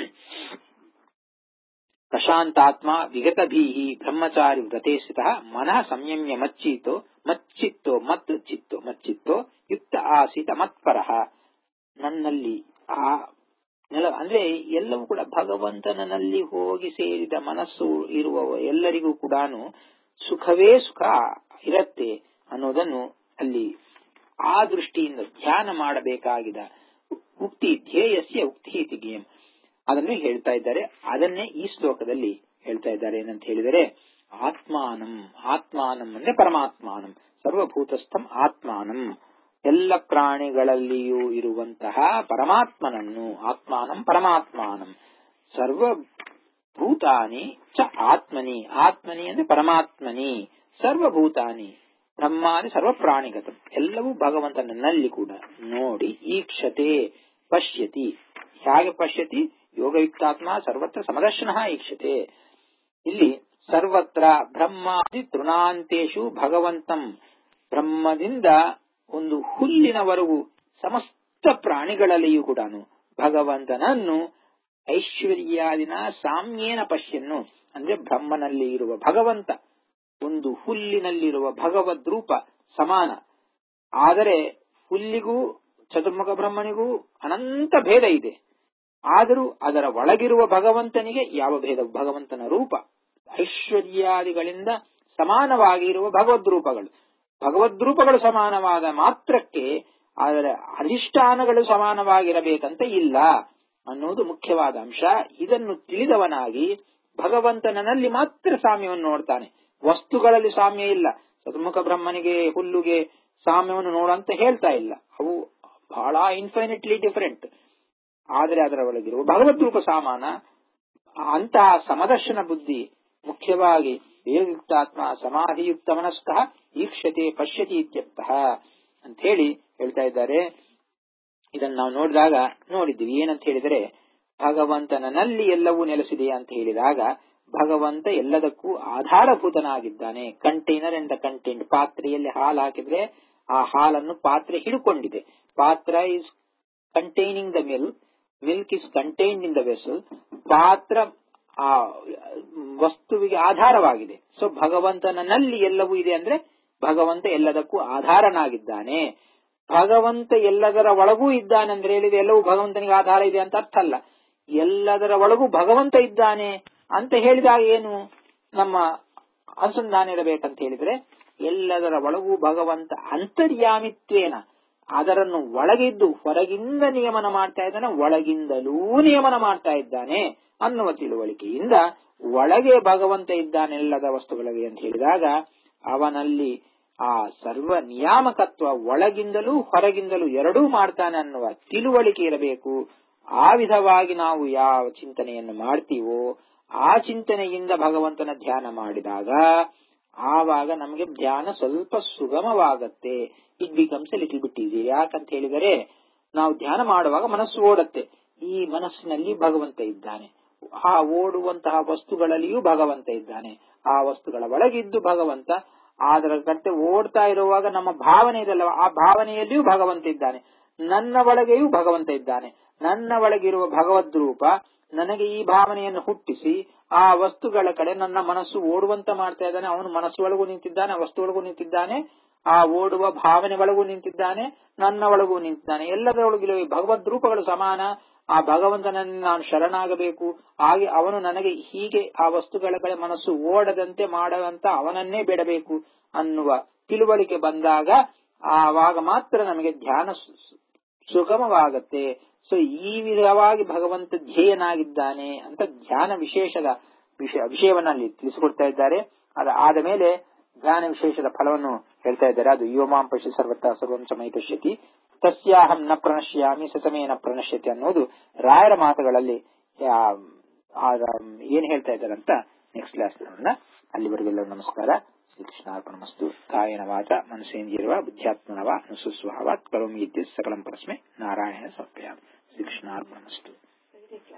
ಪ್ರಶಾಂತಾತ್ಮ ವಿಗತ ಭೀಹಿ ಬ್ರಹ್ಮಚಾರಿ ವ್ರತೆ ಸ್ಥಿತ ಮನಃ ಸಂಯಮ್ಯ ಮಚ್ಚಿತ್ತೋ ಮಚ್ಚಿತ್ತೋ ಮತ್ ಚಿತ್ತೋ ಮಚ್ಚಿತ್ತೋ ಯುಕ್ತ ಆಸಿತ ಮತ್ಪರಃ ನನ್ನಲ್ಲಿ ಆ ನೆಲ ಅಂದ್ರೆ ಎಲ್ಲವೂ ಕೂಡ ಭಗವಂತನಲ್ಲಿ ಹೋಗಿ ಸೇರಿದ ಮನಸ್ಸು ಇರುವ ಎಲ್ಲರಿಗೂ ಕೂಡ ಸುಖವೇ ಸುಖ ಇರತ್ತೆ ಅನ್ನೋದನ್ನು ಅಲ್ಲಿ ಆ ದೃಷ್ಟಿಯಿಂದ ಧ್ಯಾನ ಮಾಡಬೇಕಾಗಿದ ಉಕ್ತಿ ಧ್ಯೇಯಸ್ಯ ಉಕ್ತಿ ಇತಿ ಗೇಮ್ ಅದನ್ನು ಹೇಳ್ತಾ ಇದ್ದಾರೆ ಅದನ್ನೇ ಈ ಶ್ಲೋಕದಲ್ಲಿ ಹೇಳ್ತಾ ಇದ್ದಾರೆ ಏನಂತ ಹೇಳಿದರೆ ಆತ್ಮಾನಂ ಆತ್ಮಾನಂ ಅಂದ್ರೆ ಪರಮಾತ್ಮಾನಂ ಸರ್ವಭೂತಸ್ಥಂ ಆತ್ಮಾನಂ ಎಲ್ಲ ಪ್ರಾಣಿಗಳಲ್ಲಿಯೂ ಇರುವಂತಹ ಪರಮಾತ್ಮನನ್ನು ಆತ್ಮಾನಂ ಪರಮಾತ್ಮಾನಂ ಸರ್ವಭೂತಾನಿ ಚ ಆತ್ಮನಿ ಆತ್ಮನಿ ಅಂದ್ರೆ ಪರಮಾತ್ಮನಿ ಸರ್ವಭೂತಾನಿ ಬ್ರಹ್ಮಾದಿ ಸರ್ವ ಪ್ರಾಣಿಗತ ಎಲ್ಲವೂ ಭಗವಂತನಲ್ಲಿ ಕೂಡ ನೋಡಿ ಈಕ್ಷತೆ ಪಶ್ಯತಿ ಹೇಗೆ ಪಶ್ಯತಿ ಯೋಗಯುಕ್ತಾತ್ಮ ಸರ್ವತ್ರ ಸಮದರ್ಶನ ಈಕ್ಷತೆ ಇಲ್ಲಿ ಸರ್ವತ್ರ ಬ್ರಹ್ಮಾದಿ ತೃಣಾಂತೇಶು ಭಗವಂತಂ ಬ್ರಹ್ಮದಿಂದ ಒಂದು ಹುಲ್ಲಿನವರೆಗೂ ಸಮಸ್ತ ಪ್ರಾಣಿಗಳಲ್ಲಿಯೂ ಕೂಡ ಭಗವಂತನನ್ನು ಐಶ್ವರ್ಯಾದಿನ ಸಾಮ್ಯೇನ ಪಶ್ಯನ್ನು ಅಂದ್ರೆ ಬ್ರಹ್ಮನಲ್ಲಿ ಇರುವ ಭಗವಂತ ಒಂದು ಹುಲ್ಲಿನಲ್ಲಿರುವ ಭಗವದ್ ರೂಪ ಸಮಾನ ಆದರೆ ಹುಲ್ಲಿಗೂ ಚತುರ್ಮುಖ ಬ್ರಹ್ಮನಿಗೂ ಅನಂತ ಭೇದ ಇದೆ ಆದರೂ ಅದರ ಒಳಗಿರುವ ಭಗವಂತನಿಗೆ ಯಾವ ಭೇದ ಭಗವಂತನ ರೂಪ ಐಶ್ವರ್ಯಾದಿಗಳಿಂದ ಸಮಾನವಾಗಿರುವ ಭಗವದ್ ರೂಪಗಳು ಭಗವದ್ ರೂಪಗಳು ಸಮಾನವಾದ ಮಾತ್ರಕ್ಕೆ ಅದರ ಅಧಿಷ್ಠಾನಗಳು ಸಮಾನವಾಗಿರಬೇಕಂತ ಇಲ್ಲ ಅನ್ನುವುದು ಮುಖ್ಯವಾದ ಅಂಶ ಇದನ್ನು ತಿಳಿದವನಾಗಿ ಭಗವಂತನಲ್ಲಿ ಮಾತ್ರ ಸಾಮ್ಯವನ್ನು ನೋಡ್ತಾನೆ ವಸ್ತುಗಳಲ್ಲಿ ಸಾಮ್ಯ ಇಲ್ಲ ಚತುರ್ಮುಖ ಬ್ರಹ್ಮನಿಗೆ ಹುಲ್ಲುಗೆ ಸಾಮ್ಯವನ್ನು ನೋಡಂತ ಹೇಳ್ತಾ ಇಲ್ಲ ಅವು ಬಹಳ ಇನ್ಫೈನೆಟ್ಲಿ ಡಿಫರೆಂಟ್ ಆದರೆ ಅದರ ಒಳಗಿರುವ ಭಗವದ್ ರೂಪ ಸಾಮಾನ ಅಂತಹ ಸಮದರ್ಶನ ಬುದ್ಧಿ ಮುಖ್ಯವಾಗಿ ವೇಗಯುಕ್ತಾತ್ಮ ಸಮಾಧಿಯುಕ್ತ ಮನಸ್ಕಃ ಈಕ್ಷತೆ ಪಶ್ಯತಿ ಇತ್ಯರ್ಥಃ ಅಂತ ಹೇಳಿ ಹೇಳ್ತಾ ಇದ್ದಾರೆ ಇದನ್ನು ನಾವು ನೋಡಿದಾಗ ನೋಡಿದ್ವಿ ಏನಂತ ಹೇಳಿದರೆ ಭಗವಂತನಲ್ಲಿ ಎಲ್ಲವೂ ನೆಲೆಸಿದೆ ಅಂತ ಹೇಳಿದಾಗ ಭಗವಂತ ಎಲ್ಲದಕ್ಕೂ ಆಧಾರಭೂತನಾಗಿದ್ದಾನೆ ಕಂಟೈನರ್ ಎಂದ ಕಂಟೆಂಟ್ ಪಾತ್ರೆಯಲ್ಲಿ ಹಾಲು ಹಾಕಿದ್ರೆ ಆ ಹಾಲನ್ನು ಪಾತ್ರೆ ಹಿಡ್ಕೊಂಡಿದೆ ಪಾತ್ರ is containing the milk milk is contained in the vessel ಪಾತ್ರ ಆ ವಸ್ತುವಿಗೆ ಆಧಾರವಾಗಿದೆ ಸೊ ಭಗವಂತನಲ್ಲಿ ಎಲ್ಲವೂ ಇದೆ ಅಂದ್ರೆ ಭಗವಂತ ಎಲ್ಲದಕ್ಕೂ ಆಧಾರನಾಗಿದ್ದಾನೆ ಭಗವಂತ ಎಲ್ಲದರ ಒಳಗೂ ಇದ್ದಾನೆ ಅಂದ್ರೆ ಹೇಳಿದ್ರೆ ಎಲ್ಲವೂ ಭಗವಂತನಿಗೆ ಆಧಾರ ಇದೆ ಅಂತ ಅರ್ಥ ಅಲ್ಲ ಎಲ್ಲದರ ಒಳಗೂ ಭಗವಂತ ಇದ್ದಾನೆ ಅಂತ ಹೇಳಿದಾಗ ಏನು ನಮ್ಮ ಅನುಸಂಧಾನ ಇರಬೇಕಂತ ಹೇಳಿದ್ರೆ ಎಲ್ಲದರ ಒಳಗೂ ಭಗವಂತ ಅಂತರ್ಯಾಮಿತ್ವೇನ ಅದರನ್ನು ಒಳಗಿದ್ದು ಹೊರಗಿಂದ ನಿಯಮನ ಮಾಡ್ತಾ ಇದ್ದಾನೆ ಒಳಗಿಂದಲೂ ನಿಯಮನ ಮಾಡ್ತಾ ಇದ್ದಾನೆ ಅನ್ನುವ ತಿಳುವಳಿಕೆಯಿಂದ ಒಳಗೆ ಭಗವಂತ ಇದ್ದಾನೆ ಎಲ್ಲದ ವಸ್ತುಗಳಿಗೆ ಅಂತ ಹೇಳಿದಾಗ ಅವನಲ್ಲಿ ಆ ಸರ್ವ ನಿಯಾಮಕತ್ವ ಒಳಗಿಂದಲೂ ಹೊರಗಿಂದಲೂ ಎರಡೂ ಮಾಡ್ತಾನೆ ಅನ್ನುವ ತಿಳುವಳಿಕೆ ಇರಬೇಕು ಆ ವಿಧವಾಗಿ ನಾವು ಯಾವ ಚಿಂತನೆಯನ್ನು ಮಾಡ್ತೀವೋ ಆ ಚಿಂತನೆಯಿಂದ ಭಗವಂತನ ಧ್ಯಾನ ಮಾಡಿದಾಗ ಆವಾಗ ನಮಗೆ ಧ್ಯಾನ ಸ್ವಲ್ಪ ಸುಗಮವಾಗತ್ತೆ it becomes little bit easy ಯಾಕಂತ ಹೇಳಿದರೆ ನಾವು ಧ್ಯಾನ ಮಾಡುವಾಗ ಮನಸ್ಸು ಓಡತ್ತೆ ಈ ಮನಸ್ಸಿನಲ್ಲಿ ಭಗವಂತ ಇದ್ದಾನೆ ಆ ಓಡುವಂತಹ ವಸ್ತುಗಳಲ್ಲಿಯೂ ಭಗವಂತ ಇದ್ದಾನೆ ಆ ವಸ್ತುಗಳ ಒಳಗಿದ್ದು ಭಗವಂತ ಅದರ ಗಂಟೆ ಓಡ್ತಾ ಇರುವಾಗ ನಮ್ಮ ಭಾವನೆ ಇದಲ್ಲವ ಆ ಭಾವನೆಯಲ್ಲಿಯೂ ಭಗವಂತ ಇದ್ದಾನೆ ನನ್ನ ಒಳಗೆಯೂ ಭಗವಂತ ಇದ್ದಾನೆ ನನ್ನ ಒಳಗಿರುವ ಭಗವದ್ ರೂಪ ನನಗೆ ಈ ಭಾವನೆಯನ್ನು ಹುಟ್ಟಿಸಿ ಆ ವಸ್ತುಗಳ ಕಡೆ ನನ್ನ ಮನಸ್ಸು ಓಡುವಂತ ಮಾಡ್ತಾ ಇದ್ದಾನೆ ಅವನು ಮನಸ್ಸು ಒಳಗೂ ನಿಂತಿದ್ದಾನೆ ಆ ವಸ್ತು ಒಳಗೂ ನಿಂತಿದ್ದಾನೆ ಆ ಓಡುವ ಭಾವನೆ ಒಳಗೂ ನಿಂತಿದ್ದಾನೆ ನನ್ನ ಒಳಗೂ ನಿಂತಿದ್ದಾನೆ ಎಲ್ಲದರೊಳಗಿರುವ ಈ ಭಗವದ್ ರೂಪಗಳು ಸಮಾನ ಆ ಭಗವಂತನನ್ನು ನಾನು ಶರಣಾಗಬೇಕು ಹಾಗೆ ಅವನು ನನಗೆ ಹೀಗೆ ಆ ವಸ್ತುಗಳ ಕಡೆ ಮನಸ್ಸು ಓಡದಂತೆ ಮಾಡುವಂತ ಅವನನ್ನೇ ಬಿಡಬೇಕು ಅನ್ನುವ ತಿಳುವಳಿಕೆ ಬಂದಾಗ ಆವಾಗ ಮಾತ್ರ ನಮಗೆ ಧ್ಯಾನ ಸು- ಸು- ಸುಗಮವಾಗತ್ತೆ ಸೊ ಈ ವಿಧವಾಗಿ ಭಗವಂತ ಧ್ಯೇಯನಾಗಿದ್ದಾನೆ ಅಂತ ಧ್ಯಾನ ವಿಶೇಷದ ವಿಷಯ ವಿಷಯವನ್ನ ಅಲ್ಲಿ ತಿಳಿಸಿಕೊಡ್ತಾ ಇದ್ದಾರೆ ಅದ ಆದ ಮೇಲೆ ಧ್ಯಾನ ವಿಶೇಷದ ಫಲವನ್ನು ಹೇಳ್ತಾ ಇದ್ದಾರೆ ಅದು ಯೋಮಾಂ ಪಶು ಸರ್ವತ ಸರ್ವಂ ಸಮಯ ಪಶ್ಯತಿ ತಸ್ಯಾಹಂ ನ ಪ್ರಣಶ್ಯಾಮಿ ಸಸಮೇ ನ ಪ್ರಣಶ್ಯತಿ ಅನ್ನೋದು ರಾಯರ ಮಾತುಗಳಲ್ಲಿ ಆ, ಆ, ಏನ್ ಹೇಳ್ತಾ ಇದ್ದಾರೆ ಅಂತ ನೆಕ್ಸ್ಟ್ ಕ್ಲಾಸ್ ನೋಡೋಣ ಅಲ್ಲಿವರೆಗೆಲ್ಲ ನಮಸ್ಕಾರ ಶ್ರೀಕೃಷ್ಣಾರ್ಪಣಮಸ್ತು ಕಾಯನ ವಾಚ ಮನಸೇಂದ್ರಿಯರ್ವ ಬುದ್ಧ್ಯಾತ್ಮನವ ಅನುಸುಸ್ವಭಾವಾತ್ ಕರೋಮಿ ಇತ್ಯ ಸಕಲಂ ಪರಸ್ಮೆ ನಾರಾಯಣ ಸಮರ್ಪಯಾಮಿ ಶ್ರೀಕೃಷ್ಣಾರ್ಪಣಮಸ್ತು